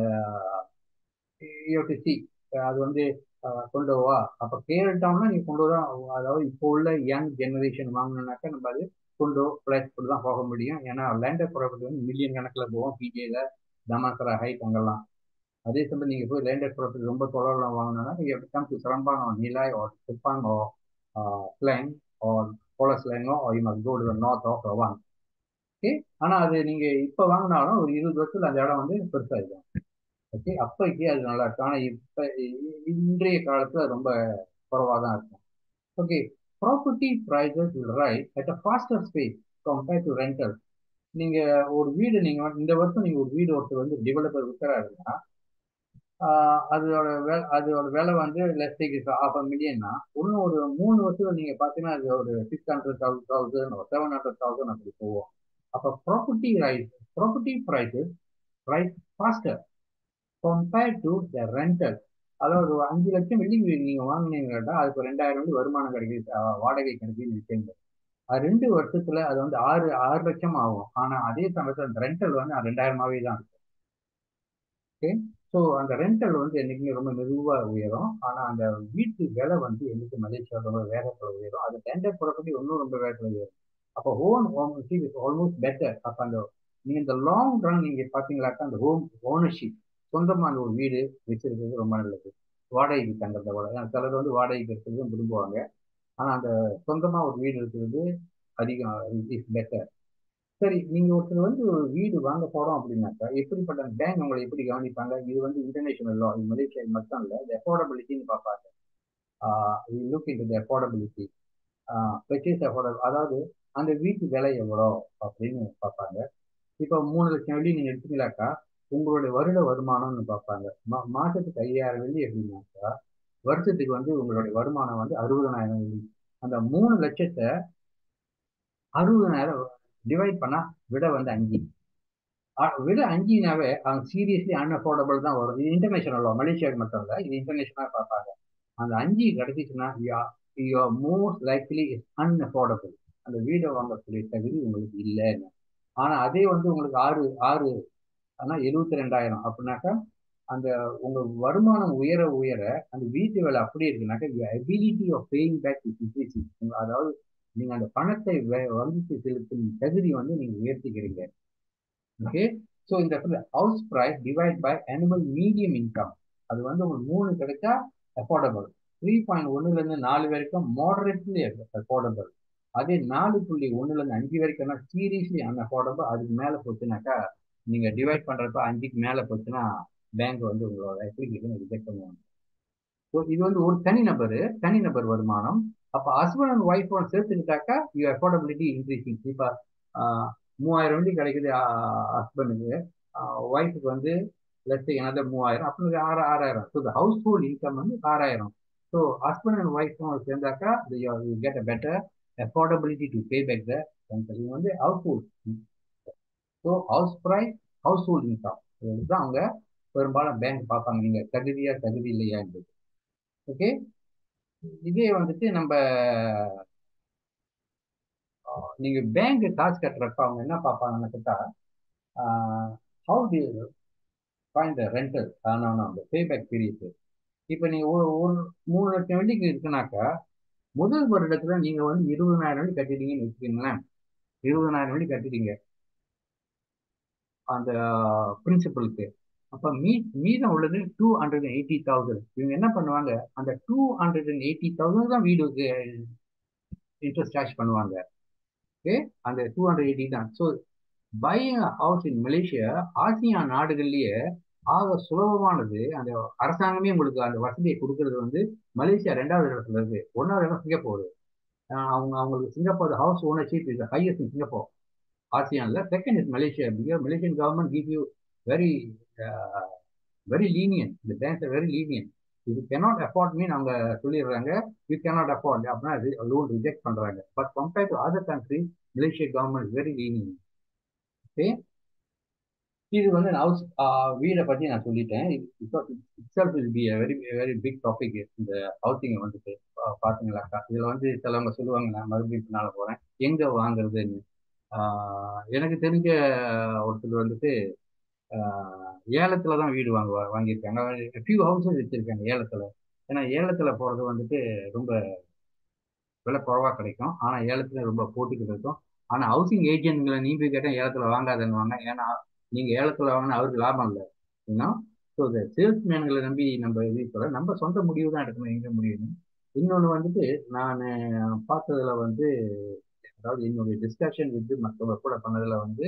இந்த சி அது வந்து கொண்டு வா அப்போ கேட்டுட்டோம்னா நீ கொண்டு தான் அதாவது இப்போ உள்ள யங் ஜெனரேஷன் வாங்கினாக்கா நம்ம அது கொண்டு ஃபிளாட் கொண்டு தான் போக முடியும் ஏன்னா லேண்டர் ப்ராப்பர்ட்டி வந்து மில்லியன் கணக்கில் போவோம் பிஜேல தமாக்கரா ஹைட் அங்கெல்லாம் அதே சமயம் நீங்கள் போய் லேண்டர் ப்ராப்பர்ட்டி ரொம்ப தொலைவில் வாங்கினா நீங்கள் கம் டு சிரம்பானோ Nilai or Sepang or Klang or போலஸ்லேங்கோ or you must go to north of Rawang okay ஆனால் அது நீங்கள் இப்போ வாங்கினாலும் ஒரு இருபது வருஷத்துல அந்த இடம் வந்து பெருசாகிடும் ஓகே அப்போக்கே அது நல்லா இருக்கும் ஆனால் இப்போ இன்றைய காலத்தில் ரொம்ப குறவாக தான் இருக்கும் okay property prices right at a faster space compared to rental நீங்கள் ஒரு வீடு நீங்கள் இந்த வருஷம் நீங்கள் ஒரு வீடு ஒருத்தர் வந்து டெவலப்பர் விற்கிறாருன்னா அதோட வே அதோட விலை வந்து லெஸ்டிக்கு ஆஃப் அ மில்லியன்னா இன்னும் ஒரு மூணு வருஷத்துல நீங்கள் பார்த்தீங்கன்னா அது ஒரு six hundred thousand thousand seven hundred thousand அப்படி போவோம் அப்போ property rise property prices rise faster compared to the rental அதாவது ஒரு அஞ்சு லட்சம் வெள்ளி நீங்கள் வாங்கினீங்கன்னா அதுக்கு ரெண்டாயிரம் வெள்ளி வருமானம் கிடைக்குது வாடகை கிடைக்குது விற்கிறது அது ரெண்டு வருஷத்துல அது வந்து ஆறு ஆறு லட்சம் ஆகும் ஆனா அதே சமயத்தில் அந்த ரெண்டல் வந்து ரெண்டாயிரமாவே தான் இருக்கும் ஓகே ஸோ அந்த ரெண்டல் வந்து என்னைக்குமே ரொம்ப மெதுவாக உயரும் ஆனால் அந்த வீட்டு விலை வந்து என்னைக்கு மலேசியா ரொம்ப வேகத்தில் உயரும் அது டெண்டர் ப்ராப்பர்ட்டி இன்னும் ரொம்ப வேகத்தில் உயரும் அப்போ own ownership is almost better அப்போ அந்த நீங்க இந்த லாங் ரன் நீங்க பாத்தீங்களாக்கா அந்த ஹோம் ஓனர்ஷிப் சொந்தமா அந்த ஒரு வீடு வச்சிருக்கிறது ரொம்ப நல்லது வாடகைக்கு தங்குறத விட ஏன்னா சிலர் வந்து வாடகைக்கு இருக்கிறது விரும்புவாங்க ஆனா அந்த சொந்தமா ஒரு வீடு இருக்கிறது அதிகம் இஸ் பெட்டர் சரி நீங்க ஒருத்தர் வந்து ஒரு வீடு வாங்க போறோம் அப்படின்னாக்கா எப்படிப்பட்ட பேங்க் உங்களை எப்படி கவனிப்பாங்க இது வந்து இன்டர்நேஷனல் லா இது மலேசியா மட்டும் இல்லை இந்த அஃபோர்டபிலிட்டின்னு பார்ப்பாங்க look in the affordability purchase affordable அதாவது அந்த வீட்டு விலை எவ்வளோ அப்படின்னு பார்ப்பாங்க இப்போ மூணு லட்சம் வெள்ளி நீங்க எடுத்தீங்களாக்கா உங்களுடைய வருட வருமானம்னு பார்ப்பாங்க மா மாசத்துக்கு ஐயாயிரம் வெள்ளி அப்படின்னாக்கா வருஷத்துக்கு வந்து உங்களுடைய வருமானம் வந்து அறுபதனாயிரம் வெள்ளி அந்த மூணு லட்சத்தை அறுபதனாயிரம் டிவைட் பண்ணா விட வந்து அஞ்சு விட அஞ்சுனாவே அவங்க சீரியஸ்லி அன்அஃபோர்டபுள் தான் வரும் இது இன்டர்நேஷனல் மலேசியாவுக்கு மட்டும் இல்லை இது இன்டர்நேஷனலாக பார்ப்பாங்க அந்த அஞ்சு கிடைச்சிச்சுன்னா you are most likely is unaffordable அந்த வீடை வாங்கக்கூடிய தகுதி உங்களுக்கு இல்லைன்னு ஆனா அதே வந்து உங்களுக்கு ஆறு ஆறு ஆனா எழுபத்தி ரெண்டாயிரம் அப்படின்னாக்கா அந்த உங்க வருமானம் உயர உயர அந்த வீட்டு வேலை அப்படியே இருக்குனாக்கா ability of paying back increasing அதாவது நீங்க அந்த பணத்தை வங்கிக்கு செலுத்தும் தகுதி வந்து நீங்க உயர்த்திக்கிறீங்க ஓகே ஸோ இந்த இடத்துல house price divide by annual median income அது வந்து உங்களுக்கு மூணு கிடைச்சா அஃபோர்டபுள் த்ரீ பாயிண்ட் ஒன்னுல இருந்து நாலு வரைக்கும் மாடரேட்லி அஃபோர்டபுள் அதே நாலு புள்ளி ஒன்னுல இருந்து அஞ்சு வரைக்கும்னா சீரியஸ்லி அன்அஃபோர்டபுள் அதுக்கு மேல போச்சுனாக்கா நீங்க டிவைட் பண்றப்ப அஞ்சுக்கு மேல போச்சுன்னா பேங்க் வந்து உங்களோட அப்ளிகேஷன் ரிஜெக்ட் பண்ணுவாங்க ஸோ இது வந்து ஒரு தனி நபர் தனி நபர் வருமானம் அப்போ ஹஸ்பண்ட் அண்ட் ஒய்ஃப் சேர்த்துக்கிட்டாக்கா யூ அஃபோர்டபிலிட்டி இன்க்ரீசிங் இப்போ மூவாயிரம் வண்டி கிடைக்குது ஹஸ்பண்டுக்கு ஒய்ஃபுக்கு வந்து லட்ச எனது மூவாயிரம் அப்படி ஆறு ஆறாயிரம் ஸோ ஹவுஸ் ஹோல்ட் இன்கம் வந்து ஆறாயிரம் ஸோ ஹஸ்பண்ட் அண்ட் ஒய்ஃபும் சேர்ந்தாக்கா you get a better affordability to pay back the இது வந்து household so house price household income இதுதான் அவங்க பெரும்பாலும் பேங்க் பார்ப்பாங்க நீங்க தகுதியா தகுதி இல்லையா என்பது ஓகே இதே வந்துட்டு நம்ம நீங்க பேங்க் காசு கட்டுறப்ப அவங்க என்ன பார்ப்பாங்கன்னு கேட்டா how to find the rental ஆனால் அந்த பே பேக் பீரியட் இப்போ நீங்க ஒரு ஒரு மூணு லட்சம் வெள்ளிக்கு இருக்குனாக்கா முதல் வருடத்துல நீங்க வந்து இருபதனாயிரம் வெள்ளி கட்டிட்டீங்கன்னு வச்சுக்கீங்களேன் இருபதனாயிரம் வெள்ளி கட்டிட்டீங்க அந்த பிரின்சிபலுக்கு அப்ப மீ மீதம் உள்ளது two hundred and eighty thousand இவங்க என்ன பண்ணுவாங்க அந்த two hundred and eighty thousand தான் வீடுக்கு இன்ட்ரெஸ்ட் சார்ஜ் பண்ணுவாங்க ஓகே அந்த டூ ஹண்ட்ரட் எயிட்டி தான் so buying house in Malaysia ASEAN நாடுகள்லயே ஆக சுலபமானது அந்த அரசாங்கமே உங்களுக்கு அந்த வசதியை கொடுக்கறது வந்து மலேசியா ரெண்டாவது இடத்துல இருக்கு ஒன்றாவது இடம் சிங்கப்பூர் அவங்க அவங்களுக்கு Singapore house ownership is highest in Singapore ஆசியான்ல second is Malaysia because Malaysian government give you very very lenient இந்த பேங்க்ஸ் வெரி லீனியன் இது கெனாட் அஃபோர்ட் மீன் அவங்க சொல்லிடுறாங்க யூ கேனாட் அஃபோர்ட் அப்படின்னா லோன் ரிஜெக்ட் பண்றாங்க but compared to other country Malaysia government very lenient okay இது வந்து house வீடை பத்தி நான் சொல்லிட்டேன் itself will be very very big topic இந்த ஹவுசிங்கை வந்துட்டு பாத்தீங்களாக்கா இதுல வந்து சிலவங்க சொல்லுவாங்க நான் மறுபடியும் பின்னால போறேன் எங்க வாங்குறதுன்னு எனக்கு தெரிஞ்ச ஒருத்தர் வந்துட்டு ஏலத்துல தான் வீடு வாங்க வாங்கியிருக்காங்க ஃபியூ ஹவுசஸ் வச்சிருக்காங்க ஏலத்துல ஏன்னா ஏலத்துல போறது வந்துட்டு ரொம்ப விலை குறைவா கிடைக்கும் ஆனா ஏலத்துல ரொம்ப போட்டி கிடைக்கும் ஆனா ஹவுசிங் ஏஜென்ட்களை நீ போய் கேட்டால் ஏலத்துல வாங்காதன்னுவாங்க ஏன்னா நீங்க ஏலத்துல வாங்கினா அவருக்கு லாபம் இல்லை ஏன்னா ஸோ இந்த சேல்ஸ்மேன்களை நம்பி நம்ம இது சொல்ல நம்ம சொந்த முடிவு தான் எடுக்கணும் எங்க முடியும் இன்னொன்று வந்துட்டு நான் பார்த்ததுல வந்து அதாவது என்னுடைய டிஸ்கஷன் வித் மற்றவங்க கூட பண்ணதுல வந்து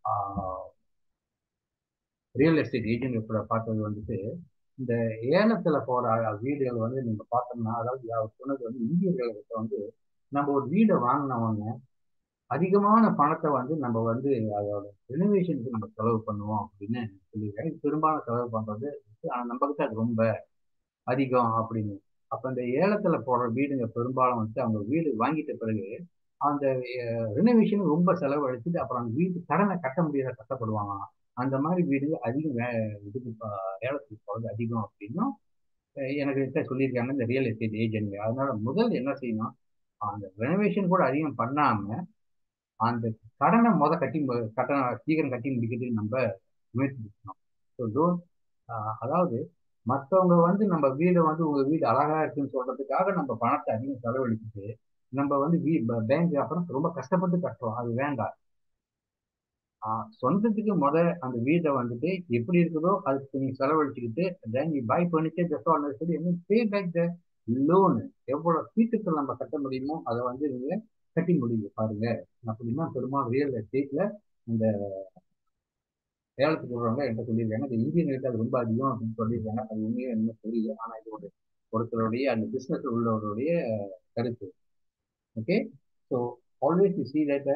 ரியல் எஸ்டேட் ஏஜென்ட் கூட பார்த்தது வந்துட்டு இந்த ஏலத்துல போற வீடுகள் வந்து நீங்க பார்த்தோம்னா அதாவது அவர் சொன்னது வந்து இந்தியர்களுக்கு வந்து நம்ம ஒரு வீடை வாங்கினவங்க அதிகமான பணத்தை வந்து நம்ம வந்து அதோட ரெனோவேஷனுக்கு நம்ம செலவு பண்ணுவோம் அப்படின்னு சொல்லியிருக்காங்க இது பெரும்பாலும் செலவு பண்றது ஆனால் நம்ம கிட்ட அது ரொம்ப அதிகம் அப்படின்னு அப்ப இந்த ஏலத்துல போடுற வீடுங்க பெரும்பாலும் வந்து அவங்க வீடு வாங்கிட்ட பிறகு அந்த ரெனோவேஷன் ரொம்ப செலவழிச்சுட்டு அப்புறம் அந்த வீட்டு கடனை கட்ட முடியாத கஷ்டப்படுவாங்க அந்த மாதிரி வீடுகள் அதிகம் இதுக்கு ஏலத்துக்கு போகிறது அதிகம் அப்படின்னும் எனக்கு சொல்லியிருக்காங்க இந்த ரியல் எஸ்டேட் ஏஜென்ட் அதனால முதல் என்ன செய்யணும் அந்த ரெனோவேஷன் கூட அதிகம் பண்ணாம அந்த கடனை முத கட்டி கட்டணம் சீக்கிரம் கட்டி முடிக்கிறதுக்கு நம்ம முயற்சி பண்ணணும் ஸோ தோஸ் அதாவது மற்றவங்க வந்து நம்ம வீடை வந்து உங்க வீடு அழகா இருக்குன்னு சொல்றதுக்காக நம்ம பணத்தை அதிகம் செலவழிச்சுட்டு நம்ம வந்து பேங்க் அப்புறம் ரொம்ப கஷ்டப்பட்டு கட்டுறோம் அது வேண்டாம் சொந்தத்துக்கு முத அந்த வீட்டை வந்துட்டு எப்படி இருக்குதோ அதுக்கு நீங்க செலவழிச்சுக்கிட்டு then you buy furniture just all சொல்லி பே பேக் த லோனு எவ்வளவு சீக்கிரத்தில் நம்ம கட்ட முடியுமோ அதை வந்து நீங்க கட்டி முடியுங்க பாருங்க அப்படின்னா பெரும்பாலும் ரியல் எஸ்டேட்ல இந்த ஏலத்துக்கு போடுறவங்க என்கிட்ட சொல்லியிருக்காங்க இந்த இந்தியன் ரேட் அது ரொம்ப அதிகம் அப்படின்னு சொல்லியிருக்காங்க அது உண்மையாக என்ன தெரியல ஆனால் இது ஒரு ஒருத்தருடைய அந்த பிஸ்னஸ் உள்ளவருடைய கருத்து okay so always you see that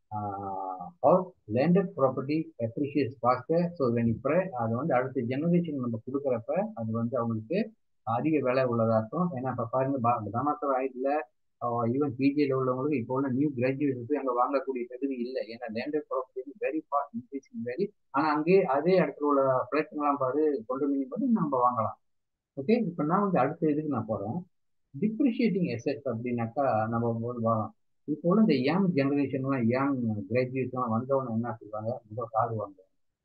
all landed property appreciate faster so when இப்போ அது வந்து அடுத்த ஜெனரேஷன் நம்ம கொடுக்குறப்ப அது வந்து அவங்களுக்கு அதிக விலை உள்ளதாகும் ஏன்னா இப்போ பாருங்க தாமாத்தர் ஆயிடுல ஈவன் பிஜியில் உள்ளவங்களுக்கு இப்போ உள்ள நியூ கிராஜுவேட்ஸ் அங்கே வாங்கக்கூடிய தகுதி இல்லை ஏன்னா landed property very fast increasing very ஆனால் அங்கேயே அதே இடத்துல உள்ள பிளேட்லாம் பாரு கொண்டு பண்ணி நம்ம வாங்கலாம் ஓகே இப்போ நான் வந்து அடுத்த இதுக்கு நான் போகிறேன் டிப்ரிஷியேட்டிங் எசெட்ஸ் அப்படின்னாக்கா நம்ம வாங்கலாம் இப்போ உள்ள இந்த யங் ஜெனரேஷன்லாம் யங் கிராஜுவேட்ஸ்லாம் வந்தவங்க என்ன சொல்லுவாங்க முதல் கார் வாங்க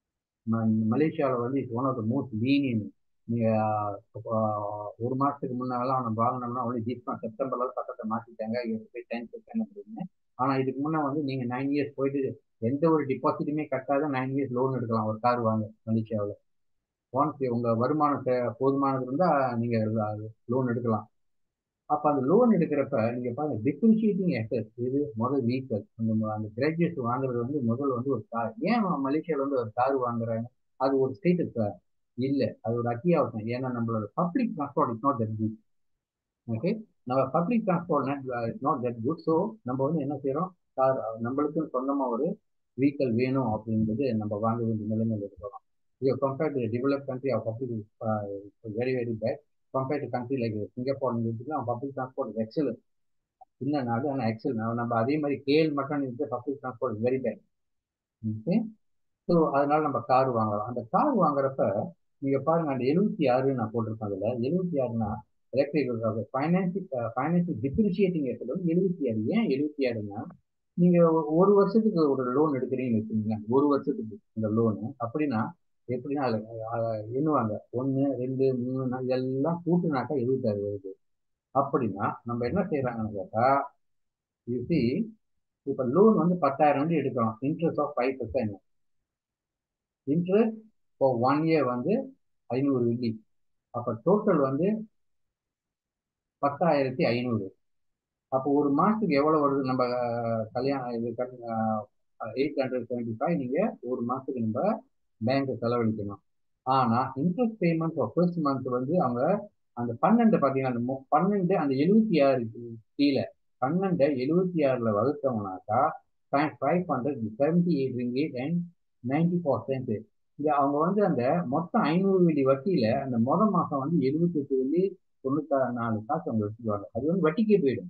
மலேசியாவில் வந்து it's one of the most lenient நீங்கள் ஒரு மாதத்துக்கு முன்னாலாம் நம்ம வாங்கினோம்னா ஒன்லி ஜீப் தான் செப்டம்பர்ல பக்கத்தை மாற்றிட்டாங்க போய் டென் பர்சன்ட் அப்படின்னு ஆனால் இதுக்கு முன்னே வந்து நீங்கள் நைன் இயர்ஸ் போயிட்டு எந்த ஒரு டிபாசிட்டுமே கட்டாத நைன் இயர்ஸ் லோன் எடுக்கலாம் ஒரு கார் வாங்க மலேசியாவில் ஒன்ஸ் உங்கள் வருமானத்தை போதுமானது இருந்தால் நீங்கள் லோன் எடுக்கலாம் அப்போ அந்த லோன் எடுக்கிறப்ப நீங்கள் பாருங்க டிஃபரன்ஷியேட்டிங் எசட் இது முதல் வீக்கல் அந்த அந்த கிராஜுவேட் வாங்குறது வந்து முதல் வந்து ஒரு கார் ஏன் மலேசியாவில் வந்து ஒரு கார் வாங்குறாங்க அது ஒரு ஸ்டேட்டஸ் இல்லை அது ஒரு அத்தியாவசியம் ஏன்னா நம்மளோட public transport is not that good okay நம்ம public transport is not that good so நம்ம வந்து என்ன செய்யறோம் கார் நம்மளுக்கு சொந்தமாக ஒரு வெஹிக்கல் வேணும் அப்படின்றது நம்ம வாங்க வேண்டிய நிலைமையில் இருக்கிறோம் இது compared to develop country of public very very bad compared to country like Singapore இருந்துச்சுன்னா பப்ளிக் டிரான்ஸ்போர்ட் எக்ஸலன்ட் சின்ன நாடு ஆனால் எக்ஸல் நம்ம அதே மாதிரி கேஎல் மட்டும் இருந்து public transport very bad okay so அதனால நம்ம கார் வாங்கலாம் அந்த கார் வாங்குறப்ப நீங்க பாருங்க அந்த எழுபத்தி ஆறு நான் போட்டிருக்கேன் அதுல எழுபத்தி ஆறுனா எலக்ட்ரிக்கல் ஃபைனான்சியல் ஃபைனான்சியல் டிப்ரிஷியேட்டிங் எடுத்தது எழுபத்தி ஆறு ஏன் எழுபத்தி ஆறுனா நீங்க ஒரு வருஷத்துக்கு ஒரு லோன் எடுக்கிறீங்கன்னு வச்சுக்கோங்களேன் ஒரு வருஷத்துக்கு இந்த லோனு அப்படின்னா எப்படின்னா எண்ணுவாங்க ஒன்று ரெண்டு மூணு இதெல்லாம் கூட்டுனாக்கா எழுபத்தாறு வருது அப்படின்னா நம்ம என்ன செய்யறாங்கன்னு கேட்டா யூசி இப்போ லோன் வந்து பத்தாயிரம் வந்து எடுக்கிறோம் interest of five percent interest இப்போ ஒன் இயர் வந்து ஐநூறு வெள்ளி அப்போ டோட்டல் வந்து பத்தாயிரத்தி ஐநூறு அப்போ ஒரு மாதத்துக்கு எவ்வளோ வருது நம்ம கல்யாணம் இது எயிட் ஹண்ட்ரட் செவன்டி ஃபைவ் நீங்கள் ஒரு மாதத்துக்கு நம்ம பேங்க்கு செலவழிக்கணும் ஆனால் இன்ட்ரெஸ்ட் பேமெண்ட் ஃபர்ஸ்ட் மந்த் வந்து அவங்க அந்த பன்னெண்டு பார்த்தீங்கன்னா அந்த பன்னெண்டு அந்த எழுபத்தி ஆறு கீழே பன்னெண்டை எழுபத்தி ஆறில் வகுத்தோம்னாக்கா five hundred seventy eight ringgit and ninety four cent இந்த அவங்க வந்து அந்த மொத்தம் ஐநூறு வெள்ளி வட்டியில அந்த மொதல் மாசம் வந்து எழுபத்தி எட்டு வெள்ளி தொண்ணூத்தாறு நாலு காசு அவங்க எடுத்துக்குவாங்க அது வந்து வட்டிக்கே போயிடும்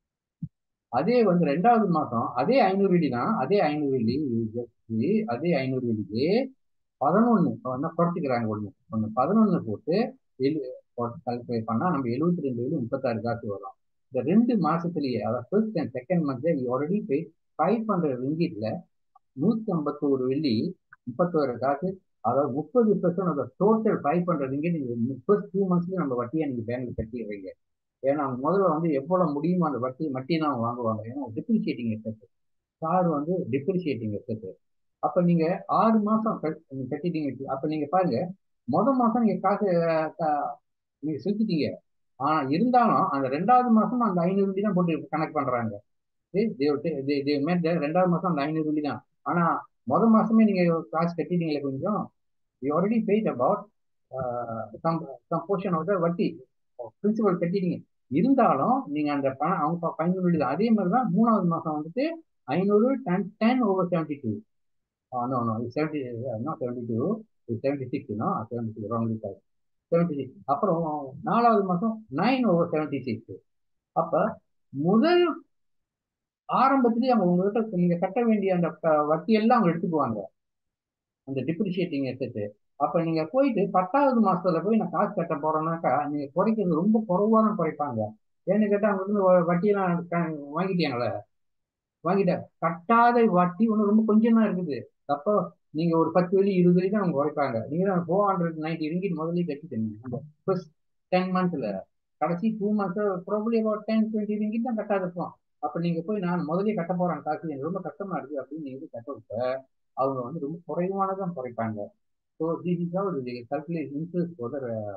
அதே வந்து ரெண்டாவது மாசம் அதே ஐநூறு வெள்ளி தான் அதே ஐநூறு வெள்ளி அதே ஐநூறு வெள்ளிக்கு பதினொன்று வந்து குறைச்சிக்கிறாங்க ஒன்று ஒன்று பதினொன்று போட்டு எழு கால்குலேட் பண்ணால் நம்ம எழுபத்தி ரெண்டு வெள்ளி முப்பத்தாறு காசு வரும் இந்த ரெண்டு மாசத்துலயே அதாவது ஃபர்ஸ்ட் அண்ட் செகண்ட் மந்த்ல ஆல்ரெடி போய் ஃபைவ் ஹண்ட்ரட் ரிங்கிட்ல நூற்றி ஐம்பத்தோரு வெள்ளி முப்பத்தோரு காசு அதாவது முப்பது பெர்சன்ட் அந்த டோட்டல் ஃபைவ் ஹண்ட்ரட் இங்கே நீங்கள் ஃபர்ஸ்ட் டூ மந்த்ஸ்ல நம்ம வட்டியை நீங்கள் பேங்க்ல கட்டிடுறீங்க ஏன்னா அவங்க முதல்ல வந்து எவ்வளவு முடியுமோ அந்த வட்டி வட்டி தான் வாங்குவாங்க ஏன்னா டிப்ரிஷியேட்டிங் எஃபெக்ட் கார் வந்து டிப்ரிஷியேட்டிங் எஃபெக்ட் அப்ப நீங்க ஆறு மாசம் கட்டிட்டீங்க அப்ப நீங்க பாருங்க மொதல் மாசம் நீங்க காசு நீங்க செலுத்திட்டீங்க ஆனா இருந்தாலும் அந்த ரெண்டாவது மாசம் அந்த ஐநூறு வெள்ளி தான் போட்டு கனெக்ட் பண்றாங்க ரெண்டாவது மாசம் அந்த ஐநூறு வெள்ளி தான் ஆனா மொதல் மாசமே நீங்க காசு கட்டிட்டீங்களே கொஞ்சம் you already paid about some some portion of the வட்டி பிரின்சிபல் கட்டிட்டீங்க இருந்தாலும் நீங்க அந்த பணம் அவங்க ஐநூறு வெள்ளி அதே மாதிரி தான் மூணாவது மாசம் வந்துட்டு ஐநூறு ten ten over seventy two no no seventy no seventy two seventy six no seventy six wrong seventy six அப்புறம் நாலாவது மாதம் நைன் ஓவர் செவன்டி சிக்ஸ் அப்போ முதல் ஆரம்பத்திலேயே அவங்க உங்ககிட்ட நீங்க கட்ட வேண்டிய அந்த வட்டி எல்லாம் அவங்க எடுத்துக்குவாங்க அந்த டிப்ரிஷியேட்டிங் எடுத்துட்டு அப்ப நீங்க போயிட்டு பத்தாவது மாசத்துல போய் நான் காசு கட்ட போறேன்னாக்கா நீங்க குறைக்கிறது ரொம்ப குறைவா தான் குறைப்பாங்க ஏன்னு கேட்டா அவங்க வந்து வட்டியெல்லாம் வாங்கிட்டாங்களே வாங்கிட்ட கட்டாத வட்டி ஒன்று ரொம்ப கொஞ்சம் தான் இருக்குது அப்போ நீங்க ஒரு பத்து வெள்ளி இருபது வெள்ளி தான் அவங்க குறைப்பாங்க நீங்க தான் ஃபோர் ஹண்ட்ரட் நைன்டி ரிங்கிட் முதல்ல கட்டிட்டீங்க ஃபர்ஸ்ட் டென் மந்த்ஸ்ல கடைசி two months probably about ten twenty ringgit தான் கட்டாது இருப்போம் அப்ப நீங்க போய் நான் முதலே கட்ட போறேன் காசு எனக்கு ரொம்ப கஷ்டமா இருக்கு அப்படின்னு நீங்க கட்ட விட்ட அவங்க வந்து ரொம்ப குறைவானதான் குறைப்பாங்க so this is how calculate interest for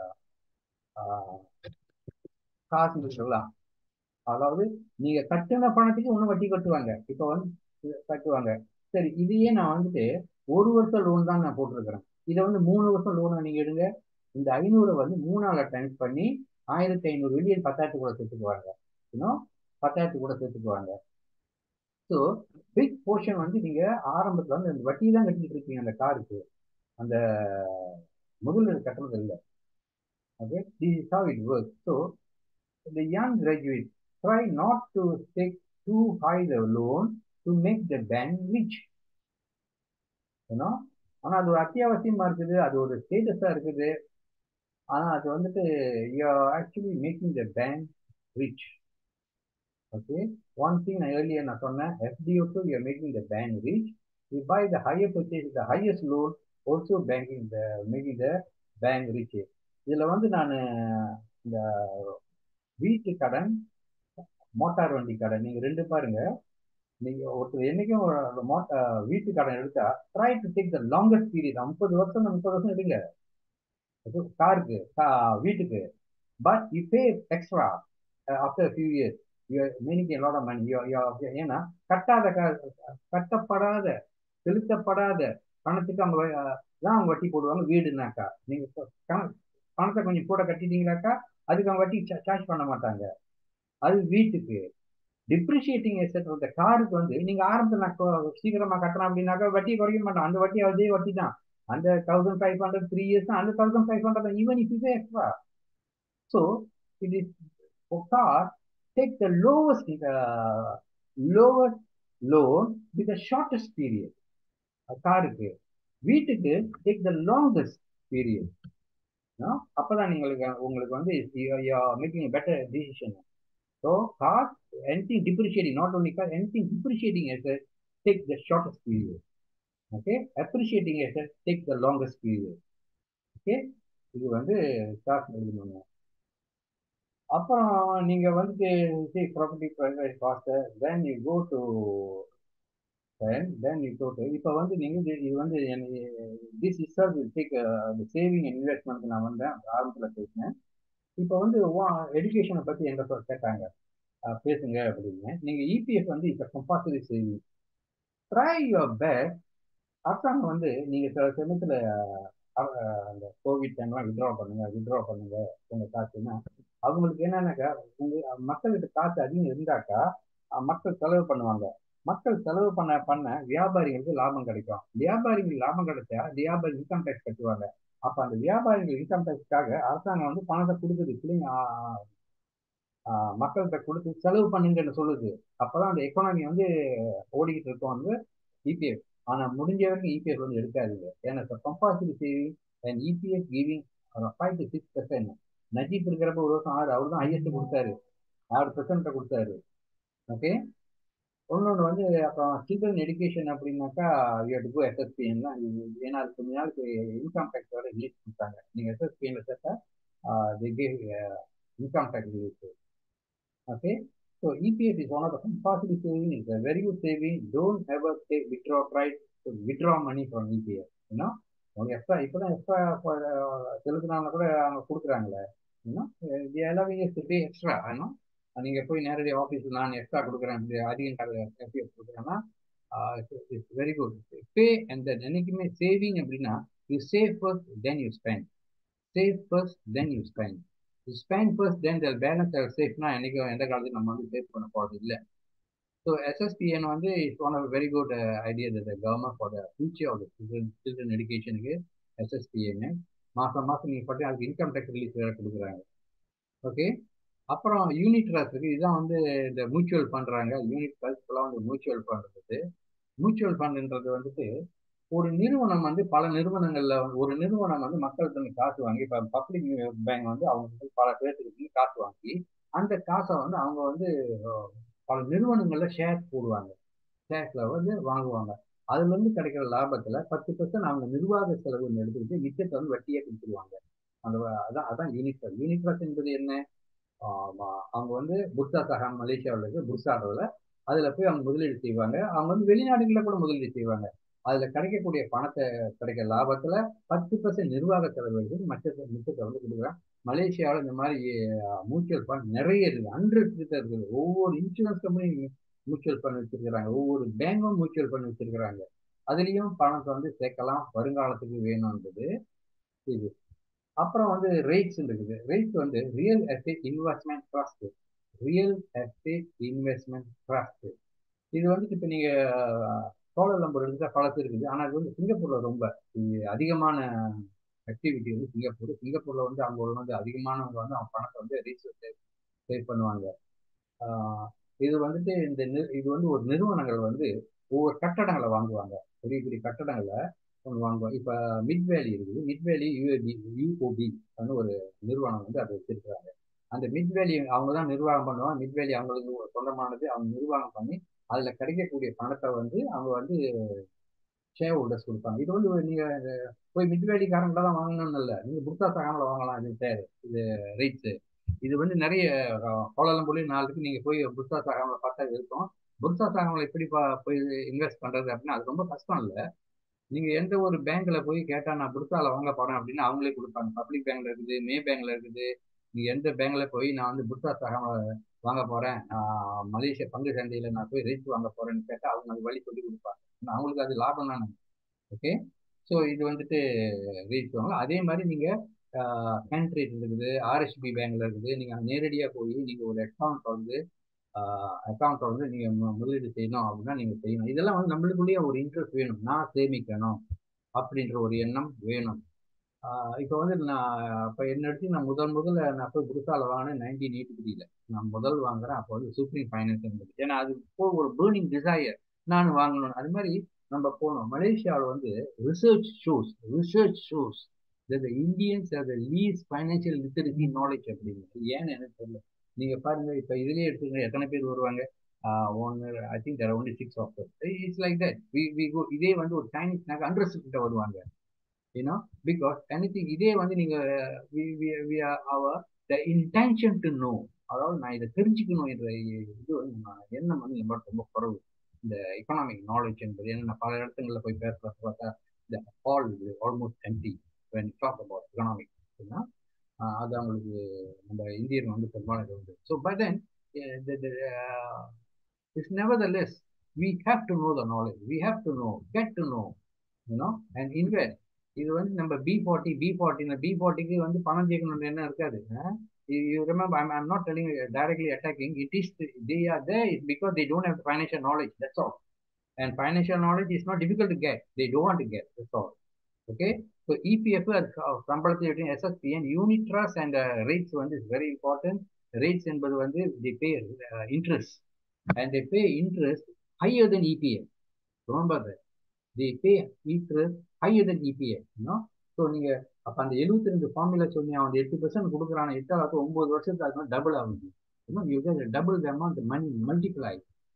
காசு சொல்லலாம் அதாவது நீங்க கட்டின பணத்துக்கு இன்னும் வட்டி கட்டுவாங்க இப்போ வந்து கட்டுவாங்க சரி இதையே நான் வந்துட்டு ஒரு வருஷம் லோன் தான் நான் போட்டிருக்கிறேன் இதை வந்து மூணு வருஷம் லோனை நீங்க எடுங்க இந்த ஐநூறு வந்து மூணால டைம்ஸ் பண்ணி ஆயிரத்தி ஐநூறு வெளியே பத்தாயிரத்து கூட சேர்த்துக்குவாங்க இன்னும் பத்தாயிரத்து கூட சேர்த்துக்குவாங்க ஸோ பிக் போர்ஷன் வந்து நீங்க ஆரம்பத்துல வந்து அந்த வட்டி தான் கட்டிட்டு இருக்கீங்க அந்த காருக்கு அந்த முதலீடு கட்டுறது இல்லை okay this is how it work so the young graduate try not to take too high the loan to make the bank rich. You know? ஆனா அது ஒரு அத்தியாவசியமா இருக்குது அது ஒரு ஸ்டேட்டஸா இருக்குது ஆனா அது வந்துட்டு you are actually making the bank rich okay one thing earlier நான் சொன்னேன் FTO to you are making the bank rich you buy the higher purchase the highest loan also banking the making the bank rich இதுல வந்து நான் இந்த வீட்டு கடன் motor வண்டி கடன் நீங்க ரெண்டு பாருங்க நீங்க ஒருத்தர் என்னைக்கும் மோட்டா வீட்டு கடன் எடுத்தா try to take the longest period முப்பது வருஷம் முப்பது வருஷம் எடுங்க காருக்கு வீட்டுக்கு but you pay extra after few years meaning lot of money ஏன்னா கட்டாத கட்டப்படாத செலுத்தப்படாத பணத்துக்கு அவங்க தான் அவங்க வட்டி போடுவாங்க வீடுனாக்கா நீங்க பணத்தை கொஞ்சம் கூட கட்டிட்டீங்களாக்கா அதுக்கு அவங்க வட்டி சார்ஜ் பண்ண மாட்டாங்க அது வீட்டுக்கு டிப்ரிஷியேட்டிங் எசட் அந்த காருக்கு வந்து நீங்க ஆரம்பத்தில் நான் சீக்கிரமா கட்டணும் அப்படின்னாக்கா வட்டி குறைக்க மாட்டோம் அந்த வட்டி அதே வட்டி தான் அந்த thousand five hundred three years தான் அந்த thousand five hundred even if is extra so it is car take the lowest lowest loan with the shortest period காருக்கு வீட்டுக்கு டேக் த லாங்கஸ்ட் பீரியட் அப்பதான் நீங்களுக்கு உங்களுக்கு வந்து making better decision so cost anything depreciating not only cost anything depreciating asset take the shortest period okay appreciating asset take the longest period okay இது வந்து cost எழுதணுங்க அப்புறம் நீங்க வந்துட்டு சரி property private cost then you go to then then you go to இப்போ வந்து நீங்க இது வந்து this is sir take saving investment நான் வந்தேன் ஆரம்பத்தில் பேசினேன் இப்போ வந்து எஜுகேஷனை பற்றி எங்க கேட்டாங்க பேசுங்க அப்படின்னு நீங்க இபிஎஃப் வந்து இப்போ compulsory saving try your back அரசாங்கம் வந்து நீங்க சில சமயத்தில் அந்த கோவிட் டைம்லாம் வித்ட்ரா பண்ணுங்க வித்ட்ரா பண்ணுங்க உங்க காசுன்னா அவங்களுக்கு என்னன்னாக்கா உங்க மக்கள்கிட்ட காசு அதிகம் இருந்தாக்கா மக்கள் செலவு பண்ணுவாங்க மக்கள் செலவு பண்ண பண்ண வியாபாரிகளுக்கு லாபம் கிடைக்கும் வியாபாரிகள் லாபம் கிடைச்சா வியாபாரி இன்கம் டேக்ஸ் கட்டுவாங்க அப்ப அந்த வியாபாரிகள் இன்கம் டேக்ஸ்க்காக அரசாங்கம் வந்து பணத்தை கொடுக்குது பிள்ளைங்க மக்கள்கிட்ட கொடுத்து செலவு பண்ணுங்கன்னு சொல்லுது அப்பதான் அந்த எக்கானமி வந்து ஓடிக்கிட்டு இருக்கோம் வந்து இபிஎஃப் ஆனா முடிஞ்ச வரைக்கும் இபிஎஃப் வந்து எடுக்காதீங்க ஏன்னா compulsory saving and EPF giving five to six percent Najib இருக்கிறப்ப ஒரு வருஷம் ஆறு அவர் தான் ஹையஸ்ட் கொடுத்தாரு ஆறு பெர்சன்ட்டை கொடுத்தாரு ஓகே இன்னொன்று வந்து அப்புறம் சில்ட்ரன் எஜுகேஷன் அப்படின்னாக்கா யூ கோ எஸ்எஸ்பிஎன் தான் ஏன்னா அது கொஞ்ச நாளுக்கு இன்கம் டேக்ஸ் வர ரிலீஸ் கொடுத்தாங்க நீங்கள் எஸ்எஸ்பிஎன்ல சேர்த்தா they gave income tax release okay so EPF is one of the compulsory saving is a very good saving don't ever take withdraw try to withdraw money from EPF ஏன்னா அவங்க extra இப்போ தான் extra செலுத்தினாங்க கூட அவங்க கொடுக்குறாங்களே பே extra ஏன்னா நீங்க போய் நேரடி ஆஃபீஸ் நான் எக்ஸ்ட்ரா கொடுக்குறேன் அதிகம் எஃபிஎஃப் கொடுக்குறேன்னா it's very good pay and then என்னைக்குமே சேவிங் அப்படின்னா you save first then you spend save first then you spend you spend first then the balance சேஃப்னா என்னைக்கும் எந்த காலத்தையும் நம்ம வந்து சேவ் பண்ண போகிறது இல்லை ஸோ எஸ்எஸ்பிஎன் வந்து it's one of very good idea the government for the future of the children children எஜுகேஷனுக்கு எஸ்எஸ்பிஎன்னு மாதம் மாதம் நீங்கள் பற்றி அதுக்கு இன்கம் டேக்ஸ் ரிலீஸ் வேறு கொடுக்குறாங்க ஓகே அப்புறம் யூனிட் ட்ரஸ்ட் இருக்கு இதுதான் வந்து இந்த மியூச்சுவல் பண்றாங்க யூனிட் ட்ரஸ்ட்லாம் வந்து மியூச்சுவல் ஃபண்ட் இருக்குது மியூச்சுவல் ஃபண்டுன்றது வந்துட்டு ஒரு நிறுவனம் வந்து பல நிறுவனங்கள்ல ஒரு நிறுவனம் வந்து மக்கள்கிட்ட காசு வாங்கி இப்போ பப்ளிக் பேங்க் வந்து அவங்க பல பேர்த்துக்கு காசு வாங்கி அந்த காசை வந்து அவங்க வந்து பல நிறுவனங்கள்ல ஷேர்ஸ் போடுவாங்க ஷேர்ஸ்ல வந்து வாங்குவாங்க அதுல இருந்து கிடைக்கிற லாபத்துல பத்து பர்சன்ட் அவங்க நிர்வாக செலவுன்னு எடுத்துக்கிட்டு மிச்சத்தை வந்து வட்டியே கொடுத்துருவாங்க அந்த அதான் அதான் யூனிட் ட்ரஸ்ட் யூனிட் ட்ரஸ்ட் என்பது என்ன அவங்க வந்து புர்சா சகாம் மலேசியாவில் இருக்கு புர்சாவில் அதில் போய் அவங்க முதலீடு செய்வாங்க அவங்க வந்து வெளிநாடுகளில் கூட முதலீடு செய்வாங்க அதில் கிடைக்கக்கூடிய பணத்தை கிடைக்க லாபத்தில் பத்து பர்சன்ட் நிர்வாக செலவு இருக்குது மற்ற மிச்சத்தை வந்து கொடுக்குறாங்க மலேசியாவில் இந்த மாதிரி மியூச்சுவல் ஃபண்ட் நிறைய இருக்குது ஹண்ட்ரட் கிட்ட இருக்குது ஒவ்வொரு இன்சூரன்ஸ் கம்பெனி மியூச்சுவல் ஃபண்ட் வச்சிருக்கிறாங்க ஒவ்வொரு பேங்கும் மியூச்சுவல் ஃபண்ட் வச்சிருக்கிறாங்க அதுலேயும் பணத்தை வந்து சேர்க்கலாம் வருங்காலத்துக்கு வேணும்ன்றது இது அப்புறம் வந்து ரேட்ஸ் இருக்குது ரேட்ஸ் வந்து real estate investment trust real estate investment trust இது வந்து இப்போ நீங்கள் கோலாலம்பூர் எடுத்தா பழசு இருக்குது ஆனால் இது வந்து சிங்கப்பூரில் ரொம்ப அதிகமான ஆக்டிவிட்டி வந்து சிங்கப்பூர் சிங்கப்பூரில் வந்து அவங்க வந்து அதிகமானவங்க வந்து அவங்க பணத்தை வந்து ரீசர்ச் சேவ் பண்ணுவாங்க இது வந்துட்டு இந்த இது வந்து ஒரு நிறுவனங்கள் வந்து ஒவ்வொரு கட்டடங்களை வாங்குவாங்க பெரிய பெரிய கட்டடங்களை ஒன்று வாங்குவாங்க இப்போ மிட் வேலி இருக்குது மிட் வேலி யூஏபி யூஓபி வந்து ஒரு நிறுவனம் வந்து அதை வச்சிருக்கிறாங்க அந்த மிட் வேலி அவங்க தான் நிர்வாகம் பண்ணுவாங்க மிட் வேலி அவங்களுக்கு சொந்தமானது அவங்க நிர்வாகம் பண்ணி அதில் கிடைக்கக்கூடிய பணத்தை வந்து அவங்க வந்து ஷேர் ஹோல்டர்ஸ் கொடுப்பாங்க இது வந்து நீங்கள் போய் மிட் வேலிக்காரங்கள தான் வாங்கணும்னு இல்லை நீங்கள் புர்சா சகாமில் வாங்கலாம் இது ஷேர் இது ரேட்ஸு இது வந்து நிறைய கோலாலம்பூர்லேயும் நாலு இருக்கு நீங்கள் போய் புர்சா சகாமில் பார்த்தா இருக்கும் புர்சா சகாமில் எப்படி போய் இன்வெஸ்ட் பண்ணுறது அப்படின்னா அது ரொம்ப கஷ்டம் இல்லை நீங்கள் எந்த ஒரு பேங்க்கில் போய் கேட்டால் நான் புர்சாவில் வாங்க போகிறேன் அப்படின்னு அவங்களே கொடுப்பாங்க பப்ளிக் பேங்க்ல இருக்குது மே பேங்க்ல இருக்குது நீங்கள் எந்த பேங்க்ல போய் நான் வந்து புர்சா சகாமில் வாங்க போகிறேன் நான் மலேசியா பங்கு சந்தையில் நான் போய் ரேட் வாங்க போகிறேன்னு கேட்டால் அவங்க அது வழி சொல்லி கொடுப்பாங்க அவங்களுக்கு அது லாபம் தானே ஓகே ஸோ இது வந்துட்டு ரேட் வாங்க அதே மாதிரி நீங்கள் கண்ட்ரி இருக்குது ஆர்எஸ்பி பேங்க்ல இருக்குது நீங்கள் நேரடியாக போய் நீங்கள் ஒரு அக்கௌண்ட் வந்து அக்கௌண்ட்டை வந்து நீங்கள் முதலீடு செய்யணும் அப்படின்னா நீங்கள் செய்யணும் இதெல்லாம் வந்து நம்மளுக்குள்ளேயே ஒரு இன்ட்ரெஸ்ட் வேணும் நான் சேமிக்கணும் அப்படின்ற ஒரு எண்ணம் வேணும் இப்போ வந்து நான் இப்போ என்ன எடுத்து நான் முதல் முதல்ல நான் போய் புதுசால வாங்கினேன் நைன்டீன் எயிட்டி த்ரீல நான் முதல் வாங்குறேன் அப்போ வந்து சூப்ரீம் ஃபைனான்ஸ் இருந்தது ஏன்னா அது இப்போ ஒரு பேர்னிங் டிசையர் நான் வாங்கணும் அது மாதிரி நம்ம போனோம் மலேசியாவில் வந்து research shows research shows the Indians are the least financial literacy knowledge அப்படின்னு ஏன்னு எனக்கு தெரியல நீங்க பாருங்க இப்போ இதுலயே எடுத்துங்க எத்தனை பேர் வருவாங்க ஒன்று I think there only six of it's like that we we go இதே வந்து ஒரு சைனீஸ் நாங்கள் ஹண்ட்ரட் கிட்ட வருவாங்க யூனோ பிகாஸ் எனிதிங் இதே வந்து நீங்க அவர் த இன்டென்ஷன் டு நோ அதாவது நான் இதை தெரிஞ்சுக்கணும் என்ற இது வந்து எண்ணம் வந்து நம்மளோட ரொம்ப குறவு இந்த எக்கனாமிக் நாலேஜ் என்பது ஏன்னா பல இடத்துங்களில் போய் பேச பார்த்தா இந்த all almost empty when talk about economic அப்படின்னா அது அவங்களுக்கு நம்ம இந்தியன் வந்து பெரும்பாலும் உண்டு so but then it's never the less we have to know the knowledge we have to know get to know you know and invest இது வந்து நம்ம B forty B forty B ஃபார்ட்டிக்கு வந்து பணம் சேர்க்கணும்னு என்ன இருக்காது you remember I'm, I'm not telling you directly attacking it is they are there because they don't have financial knowledge that's all and financial knowledge is not difficult to get they don't want to get that's all okay so EPF சம்பளத்தை between SSP and unit trust and uh, rates வந்து is very important rates என்பது வந்து they pay uh, interest and they pay interest higher than EPF remember that they pay interest higher than EPF you know so நீங்க அப்ப அந்த எழுபத்தி ரெண்டு formula சொன்னி அவன் எட்டு பர்சன்ட் கொடுக்குறான் எட்டாவது ஒன்பது வருஷத்துக்கு அது டபுள் ஆகுது you double the amount money multiply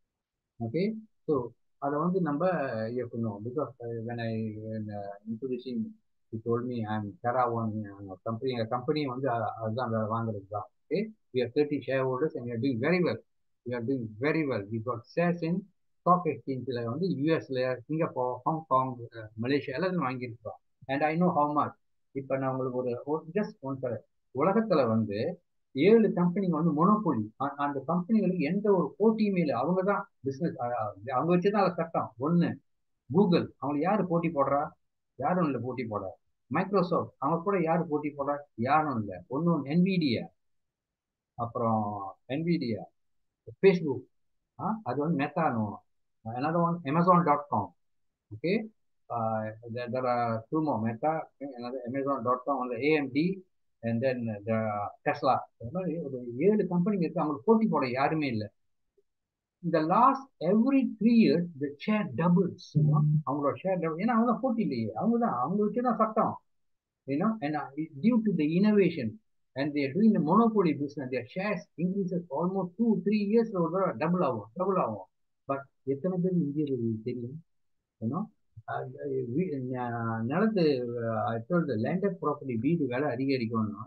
okay so அதை வந்து நம்ம இருக்கணும் because when I introducing you told me I am டெரா ஒன் கம்பெனி எங்கள் கம்பெனி வந்து அதுதான் வாங்குறது தான் okay we are thirty share holders and you're doing very well you are doing very well we got shares in stock எக்ஸ்சேஞ்சில் வந்து யூஎஸ்ல Singapore Hong Kong Malaysia எல்லாத்தையும் வாங்கியிருக்கோம் and I know how much இப்போ நான் உங்களுக்கு ஒரு ஜஸ்ட் ஒன் தர உலகத்துல வந்து ஏழு கம்பெனிங்க வந்து மொனோபொலி அந்த கம்பெனிகளுக்கு எந்த ஒரு போட்டியுமே இல்லை அவங்க தான் பிஸ்னஸ் அவங்க வச்சுதான் அதை சட்டம் ஒன்று கூகுள் அவங்க யாரு போட்டி போடுறா யாரும் இல்லை போட்டி போடுறா மைக்ரோசாஃப்ட் அவங்க கூட யாரு போட்டி போடுறா யாரும் இல்லை ஒன்று ஒன்று என்விடியா அப்புறம் என்விடியா ஃபேஸ்புக் அது வந்து மெத்தானோ another one amazon.com dot com okay uh, there, there are two more Meta, another Amazon.com, on the AMD, and then the Tesla. ஒரு ஏழு கம்பெனிங்க இருக்கு அவங்களுக்கு போட்டி போட யாருமே இல்லை இந்த last every three years the share doubles அவங்களோட ஷேர் டபுள் ஏன்னா அவங்க போட்டி இல்லையே அவங்க தான் அவங்க வச்சு தான் சட்டம் ஏன்னா and due to the innovation and their doing the monopoly business their shares increases almost two three இயர்ஸ்ல ஒரு தடவை டபுள் ஆகும் டபுள் ஆகும் பட் எத்தனை பேர் இந்தியர்கள் தெரியும் ஏன்னா நிலத்து லேண்டட் ப்ராப்பர்ட்டி வீடு விலை அதிகரிக்கணும்னா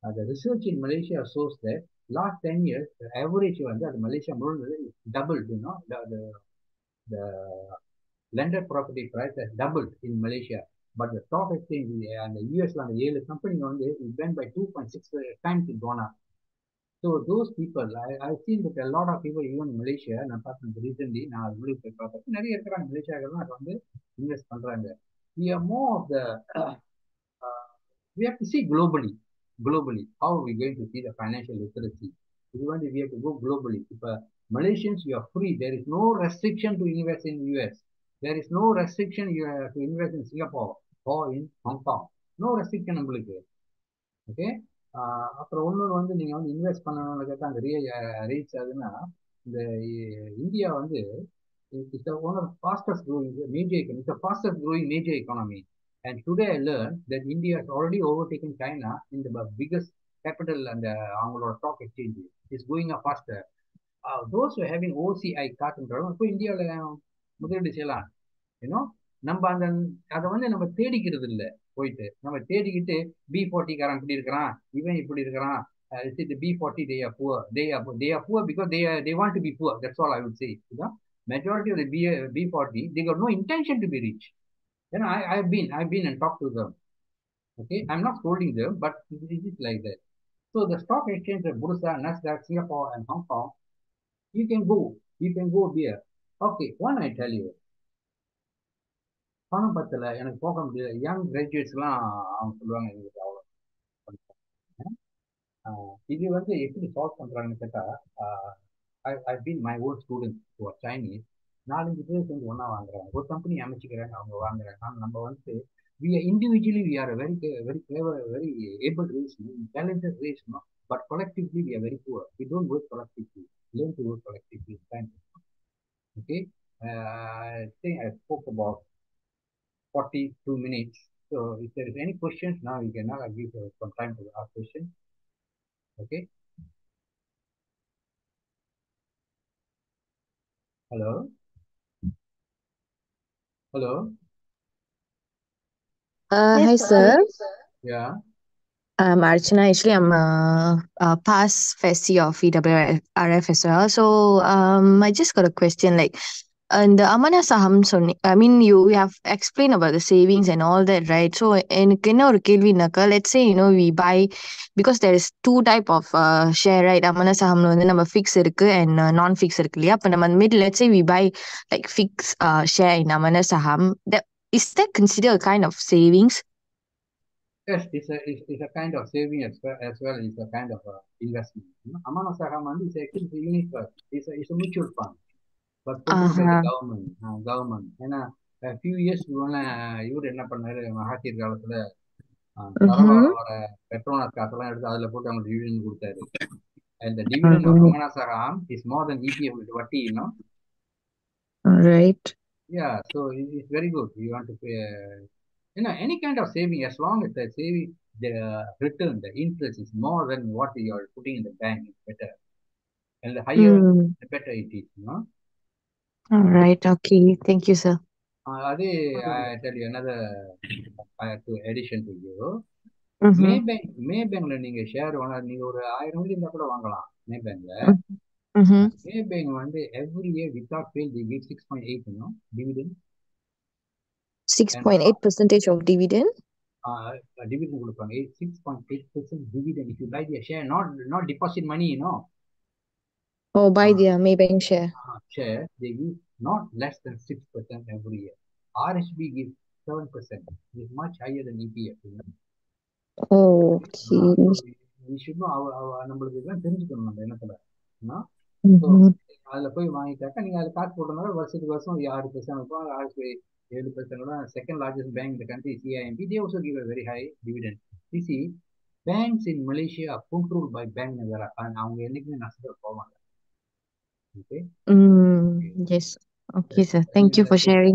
uh, the research in Malaysia shows that last 10 years, the average வந்து அது மலேசியா முழுவதும் doubled, you know, the, the, the landed property price has doubled in Malaysia. But the stock exchange and the US and the ஏழு company வந்து it went by 2.6 times it gone up. So those people, I, I've seen that a lot of people, even in Malaysia, நான் பார்த்தேன் recently, நான் அது வெளியே போய் பார்த்தேன் நிறைய இருக்கிறாங்க மலேசியாக்கள்லாம் அது வந்து இன்வெஸ்ட் பண்றாங்க. We are more of the, uh, uh, we have to see globally, globally, how are we going to see the financial literacy? இது வந்து we have to go globally. இப்போ Malaysians, you are free. There is no restriction to invest in US. There is no restriction you have to invest in Singapore or in Hong Kong. No restriction நம்மளுக்கு okay அப்புறம் இன்னொரு வந்து நீங்கள் வந்து invest பண்ணணும்னு கேட்டால் அந்த ரே ரேட்ஸ் அதுன்னா இந்த இந்தியா வந்து it's one of fastest growing major economy it's fastest growing major economy and today I learn that India is already overtaken China இந்த பிகஸ்ட் கேபிட்டல் அந்த அவங்களோட stock exchange is going a faster those having OCI கார்டுன்றவங்க இப்போ இந்தியாவில் முதலீடு செய்யலாம் ஏன்னோ நம்ம அந்த அதை வந்து நம்ம தேடிக்கிறது இல்லை போயிட்டு நம்ம தேடிக்கிட்டு பி ஃபார்ட்டிக்காரன் இப்படி இருக்கிறான் இவன் இப்படி இருக்கிறான் B forty they are poor they are they are poor because they they want to be poor that's all I would say இதுதான் majority of B B forty they got no intention to be rich ஏன்னா I I been I been and talk to them okay I am not scolding them but it is like that so the stock exchange Bursa Nasdaq Singapore and Hong Kong you can go you can go பியர் okay one I tell you பணம் பத்தல எனக்கு போக முடியல young கிராஜுவேட்ஸ்லாம் அவங்க சொல்லுவாங்க எங்களுக்கு அவ்வளோ இது வந்து எப்படி சால்வ் பண்றாங்கன்னு கேட்டா I been my own students ஒரு சைனீஸ் நாலஞ்சு பேர் சேர்ந்து ஒன்றா வாங்குறாங்க ஒரு கம்பெனி அமைச்சிக்கிறாங்க அவங்க வாங்குறாங்க ஆனால் நம்ம வந்து we are individually we are very very clever very able race talented race but collectively we are very poor we don't work collectively learn to work collectively okay I think I spoke about 42 minutes. So if there is any questions now, we can now give uh, some time to ask questions. Okay. Hello. Hello. Uh, Yes, hi, sir. sir. Yeah. I'm Archana. Actually, I'm a, a past FESI of EWRF as well. So, um, I just got a question. Like, and the Amana Saham சொன்னி I mean, you we have explained about the savings and all that, right? So, எனக்கு என்ன ஒரு கேள்வினாக்கா let's say, you know, we buy because there is two type of uh, share, right? Amana Sahamல வந்து நம்ம fix இருக்கு and uh, non fix இருக்கு இல்லையா அப்ப நம்ம mid let's say we buy like fix uh, share in Amana Saham that is that considered a kind of savings? Yes, it's a it's, it's a kind of saving as well as well as a kind of uh, investment. You know, Amana Saham வந்து is actually it's a unit trust. It's a it's a mutual fund. But controlled by the Uh-huh. government. Uh, government. ஏன்னா a few years இவர் என்ன பண்ணாரு மகாத்தீர் காலத்துல Mhm. சரவாரோட Petronas காசெல்லாம் எடுத்து அதுல போட்டு அவங்க டிவிடன் கொடுத்தாரு and the dividend of Mhm. Amana Saham is more than EPF with வட்டி you know Right. yeah so it, it's very good you want to pay uh, you know any kind of saving as long as the saving the return the interest is more than what you are putting in the bank is better and the higher Mm. the better it is you know All right. Okay. Thank you, sir. uh, அதே I tell you another I have to addition to you Mm-hmm. Maybank மே பேங்க்ல நீங்க share வாங்க நீங்க ஒரு ஆயிரம் வெள்ளி இருந்தா கூட வாங்கலாம் மே பேங்க்ல Mm-hmm. மே பேங்க் வந்து every year without fail they give six point eight dividend Six point eight percentage of dividend. Dividend கொடுப்பாங்க six point eight percent dividend if you buy the share not not deposit money you know Or buy their Maybank share. share they give not less than six percent every year RHB gives seven percent is much higher than EPF you know? Okay. Uh, so we, we should know our, our நம்மளுக்கு இதெல்லாம் தெரிஞ்சுக்கணும் நம்ம எண்ணத்துல you know? So, Mm-hmm. அதுல போய் வாங்கிட்டாக்கா நீங்க அதுல காசு போட்டனால வருஷத்துக்கு வருஷம் ஆறு பெர்சன்ட் இருக்கும் ஆறு ஏழு பெர்சன்ட் செகண்ட் லார்ஜஸ்ட் பேங்க் இந்த country CIMB they also give a very high dividend you see banks in Malaysia are control by bank Negara அவங்க என்னைக்குமே நஷ்டத்துல போவாங்க okay Mm, yes. Okay, sir. Thank you for sharing.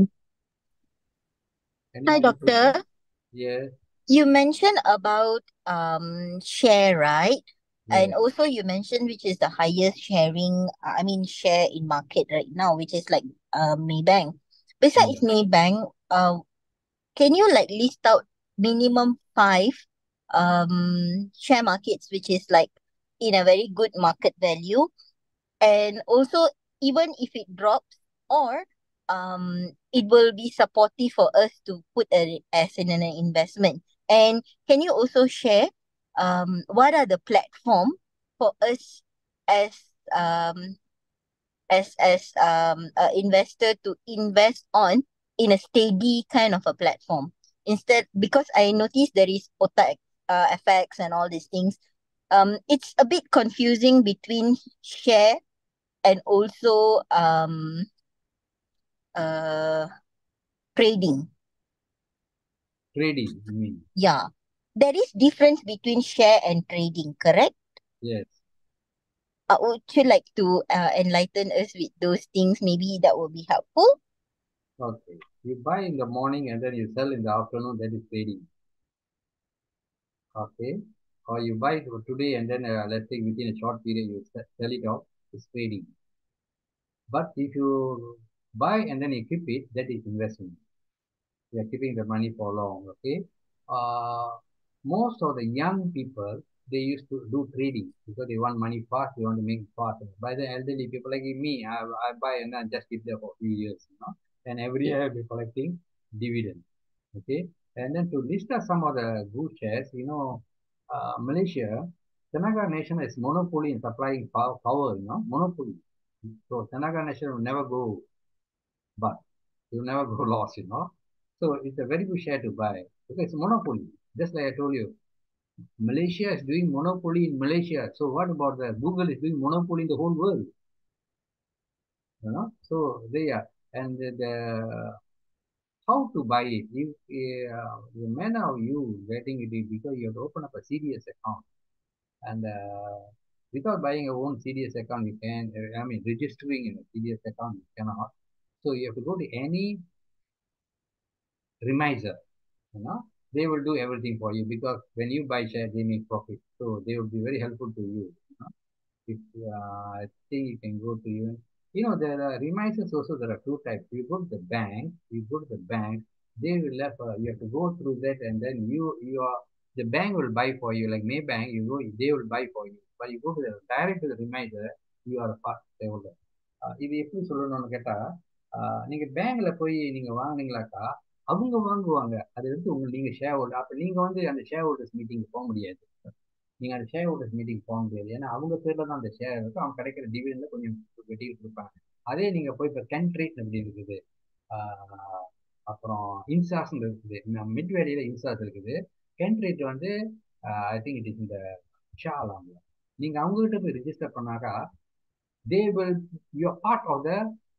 Hi, doctor. Yes. You mentioned about um share, right? And yes. also you mentioned which is the highest sharing, uh, I mean share in market right now, which is like uh, Maybank. Besides Maybank, uh, can you like list out minimum five um share markets, which is like in a very good market value. And also, even if it drops, or um, it will be supportive for us to put it as in an investment. And can you also share um what are the platform for us as um as as um a investor to invest on in a steady kind of a platform instead because I noticed there is OTA uh, FX and all these things. Um, it's a bit confusing between share and also um uh trading. Trading, you mean? Yeah, there is difference between share and trading, correct? Yes. Uh, would you like to uh, enlighten us with those things? Maybe that will be helpful. Okay. You buy in the morning and then you sell in the afternoon, that is trading. Okay. Or you buy for today and then uh, let's say within a short period you se- sell it off, it's trading. But if you buy and then you keep it, that is investment. You are keeping the money for long. Okay. Uh, most of the young people they used to do trading because they want money fast, they want to make it fast. By the elderly people like me, I, I buy and then just keep there for a few years, you know, and every year I'll be collecting dividend. Okay, and then to list out some of the good shares, you know, uh, Malaysia, Tenaga Nation is monopoly in supplying power, power, you know, monopoly. So Tenaga Nation will never go, but you never go loss, you know. So it's a very good share to buy because it's monopoly. Just like I told you, Malaysia is doing monopoly in Malaysia. So what about the Google is doing monopoly in the whole world? You know, so they are and the, the how to buy it. If uh, the manner of you getting it is because you have to open up a CDS account, and uh, without buying your own CDS account, you can. I mean, registering in a CDS account, you cannot. So you have to go to any remiser. You know, they will do everything for you because when you buy share, they make profit. So they will be very helpful to you. you know. If uh, I think you can go to even you know there are remisers also there are two types. You go to the bank, you go to the bank, they will have uh, you have to go through that and then you you are the bank will buy for you like Maybank you go they will buy for you but you go to the direct to the remiser you are a part shareholder uh, இது எப்படி சொல்லணும்னு கேட்டா uh, நீங்க பேங்க்ல போய் நீங்க வாங்குனீங்களாக்கா அவங்க வாங்குவாங்க அதை எடுத்து உங்க நீங்க ஷேர் ஹோல்டர் அப்ப நீங்க வந்து அந்த ஷேர் ஹோல்டர்ஸ் மீட்டிங் போக முடியாது நீங்க அந்த ஷேர் ஹோல்டர்ஸ் மீட்டிங் போக முடியாது ஏன்னா அவங்க பேர்ல தான் அந்த ஷேர் இருக்கும் அவங்க கிடைக்கிற டிவிடெண்ட்ல கொஞ்சம் வெட்டி கொடுப்பாங்க அதே நீங்க போய் இப்போ கண்ட்ரேட் அப்படி இருக்குது ஆஹ் அப்புறம் இன்சாஸ் இருக்குது மிட் வேலியில இன்சாஸ் இருக்குது கண்ட்ரேட் வந்து ஐ திங்க் இட் இஸ் இந்த ஷாலாங்க நீங்க அவங்க கிட்ட போய் ரிஜிஸ்டர் பண்ணாக்கா they will you are part of the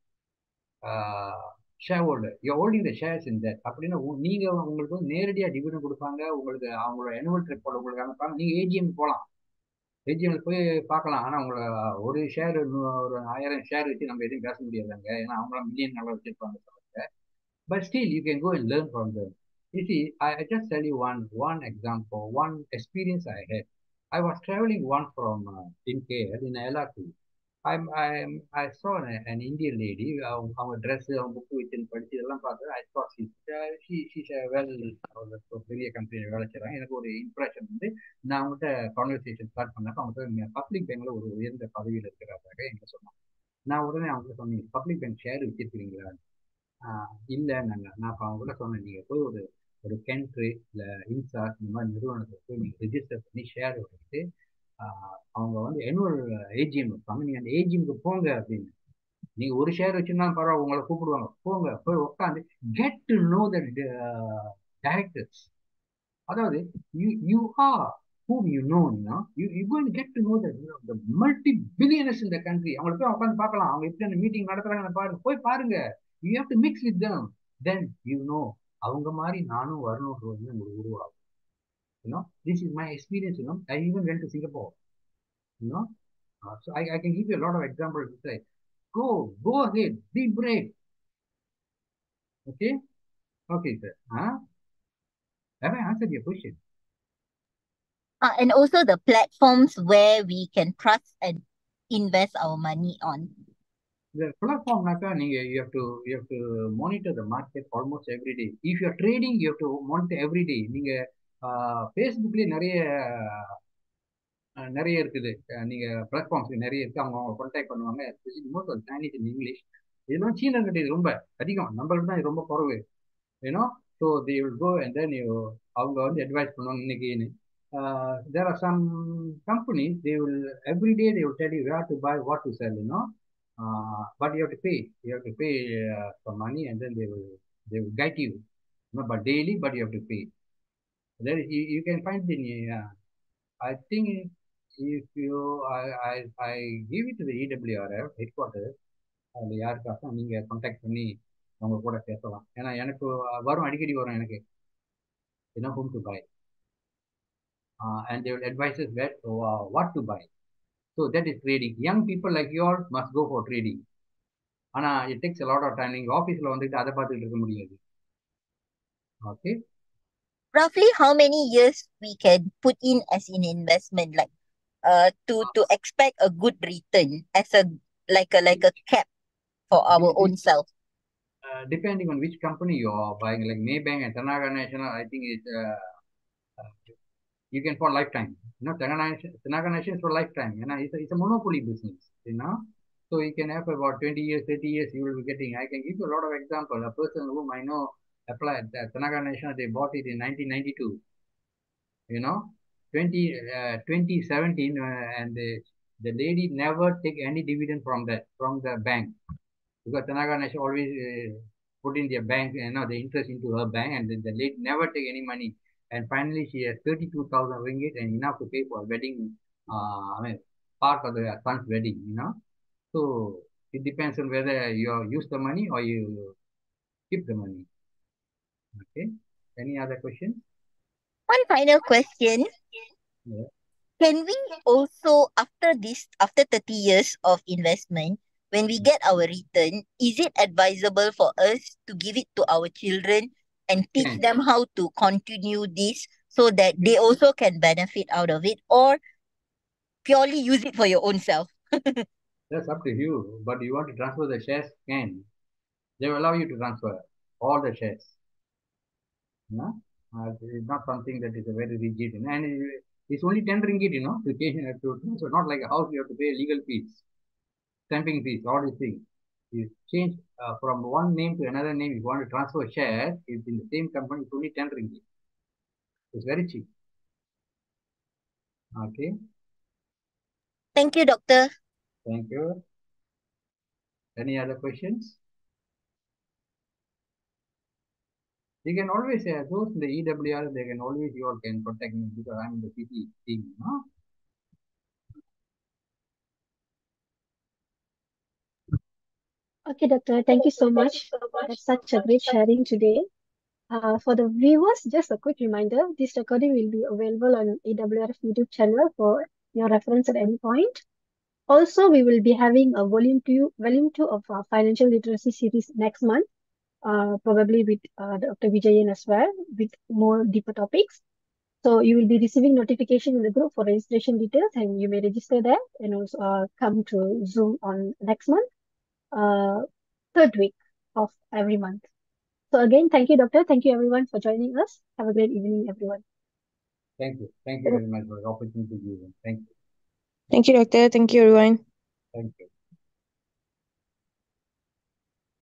share holder you holding the shares in that அப்படின்னா உ- நீங்க உங்களுக்கு வந்து நேரடியாக டிவிடன் கொடுப்பாங்க உங்களுக்கு அவங்களோட annual report உங்களுக்கு அனுப்பாங்க நீங்க ஏஜிஎம் போகலாம் ஏஜிஎம்ல போய் பார்க்கலாம் ஆனா உங்களை ஒரு ஷேர் ஒரு ஆயிரம் ஷேர் வச்சு நம்ம எதுவும் பேச முடியாதுங்க ஏன்னா அவங்களாம் மில்லியன் நல்லா வச்சிருப்பாங்க சொல்லுங்க but still you can go and learn from them You see, I, I just tell you one one example, one experience I had. I was traveling once from uh, in KL in LRT. I'm, I'm, I saw an, an Indian lady, அவங்க அவங்க dress அவங்க book வச்சு படிச்சு இதெல்லாம் பார்த்து I thought she she she's well பெரிய company வேலை செய்கிறாங்க எனக்கு ஒரு இம்ப்ரெஷன் வந்து நான் அவங்ககிட்ட கான்வர்சேஷன் ஸ்டார்ட் பண்ணப்ப அவங்க பப்ளிக் பேங்க்ல ஒரு உயர்ந்த பதவியில் இருக்கிறதாக என்கிட்ட சொன்னாங்க நான் உடனே அவங்க சொன்னேன் பப்ளிக் பேங்க் ஷேர் வச்சிருக்கிறீங்களா இல்லை நாங்கள் நான் அப்போ அவங்க கூட சொன்னேன் நீங்கள் போய் ஒரு ஒரு கென்ட்ரி இல்லை இன்சார்ஜ் இந்த மாதிரி நிறுவனத்தை போய் நீங்கள் ரெஜிஸ்டர் பண்ணி ஷேர் எடுத்து அவங்க வந்து என்னோட ஏஜிஎம் வைப்பாங்க நீங்கள் அந்த ஏஜிஎம்க்கு போங்க அப்படின்னு நீங்க ஒரு ஷேர் வச்சிருந்தாலும் பரவாயில்ல உங்களை கூப்பிடுவாங்க போங்க போய் உட்காந்து get to know the directors அதாவது you you are whom you know now you you going to get to know the the multi billionaires in the country அவங்கள போய் உட்காந்து பார்க்கலாம் அவங்க எப்படி அந்த மீட்டிங் நடத்துறாங்கன்னு பாருங்க போய் பாருங்க you have to mix with them then you know அவங்க மாதிரி நானும் வரணும்ன்றது வந்து உங்களுக்கு உருவாகும் you know this is my experience you know I even went to Singapore you know uh, so I, I can give you a lot of examples to say go go ahead be brave okay okay sir huh have I answered your question Uh, and also the platforms where we can trust and invest our money on. the platform naka நீங்க you have to you have to monitor the market almost every day if you're trading you have to monitor every day நீங்க ஃபேஸ்புக்லேயே நிறைய அஹ், நிறைய இருக்குது அஹ், நீங்க platforms நிறைய இருக்கு அவங்க அவங்க கான்டாக்ட் பண்ணுவாங்க most of Chinese in English இதெல்லாம் சீனர்கிட்ட இது ரொம்ப அதிகம் நம்மளுக்கு தான் இது ரொம்ப குறைவு ஏன்னோ so they will go and then you அவங்க வந்து அட்வைஸ் பண்ணுவாங்க இன்னைக்குன்னு there are some company they will every day they will tell you where to buy what to sell you know but you have to pay you have to pay for money and then they will they will guide you but daily but you have to pay There you, you can find in uh, I think if you I, I, I give it to the EWRF headquarters அதில் யாருக்காச்சும் நீங்கள் contact பண்ணி அவங்க கூட பேசலாம் ஏன்னா எனக்கு வரும் அடிக்கடி வரும் எனக்கு என்ன home to buy and they will advise us that uh, what to buy so that is trading young people like you all must go for trading ஆனால் it takes a lot of time நீங்கள் ஆஃபீஸில் வந்துட்டு அதை பார்த்துட்டு இருக்க முடியாது okay roughly how many years we can put in as in investment like uh to to expect a good return as a like a like a cap for our own self uh, depending on which company you are buying, like Maybank and Tenaga National, I think it's uh, uh, you can for lifetime. You know, Tenaga Nation, Tenaga Nation is for lifetime. You know, it's a, it's a monopoly business. You know, so you can have about 20 years, 30 years, you will be getting. I can give you a lot of example. A person whom I know applied uh, Tenaga Nation, they bought it in 1992. You know, 20 uh, 2017, uh, and the the lady never take any dividend from that from the bank because Tenaga Nation always uh, put in their bank, you know, the interest into her bank, and the, the lady never take any money. And finally, she has thirty-two thousand ringgit and enough to pay for wedding. Uh, I mean, part of the son's wedding, you know. So it depends on whether you use the money or you keep the money. Okay. Any other questions? one final question Yeah. can we also after this after 30 years of investment when we get our return is it advisable for us to give it to our children and teach Can. them how to continue this so that they also can benefit out of it or purely use it for your own self That's up to you. But you want to transfer the shares? Can. They will allow you to transfer all the shares. No? Uh, it's not something that is a very rigid. And it- it's only 10 ringgit, you know, to change to transfer. Not like a house, you have to pay legal fees, stamping fees, all these things. You change uh, from one name to another name. If you want to transfer shares, it's in the same company, it's only 10 ringgit. It's very cheap. Okay. thank you doctor Thank you. Any other questions? You can always uh, those in the EWR, they can always you all can contact me because I'm in the PT team. No? Okay, Doctor, thank you so much. That's such a great sharing today. Uh, for the viewers, just a quick reminder, this recording will be available on AWRF YouTube channel for your reference at any point. Also, we will be having a volume two, volume two of our financial literacy series next month, uh, probably with uh, Dr. Vijayan as well, with more deeper topics. So you will be receiving notification in the group for registration details, and you may register there and also uh, come to Zoom on next month, uh, third week of every month. So again, thank you, Doctor. Thank you, everyone, for joining us. Have a great evening, everyone. Thank you. Thank you very much for the opportunity given. Thank you. Thank you, doctor. Thank you, everyone. Thank you.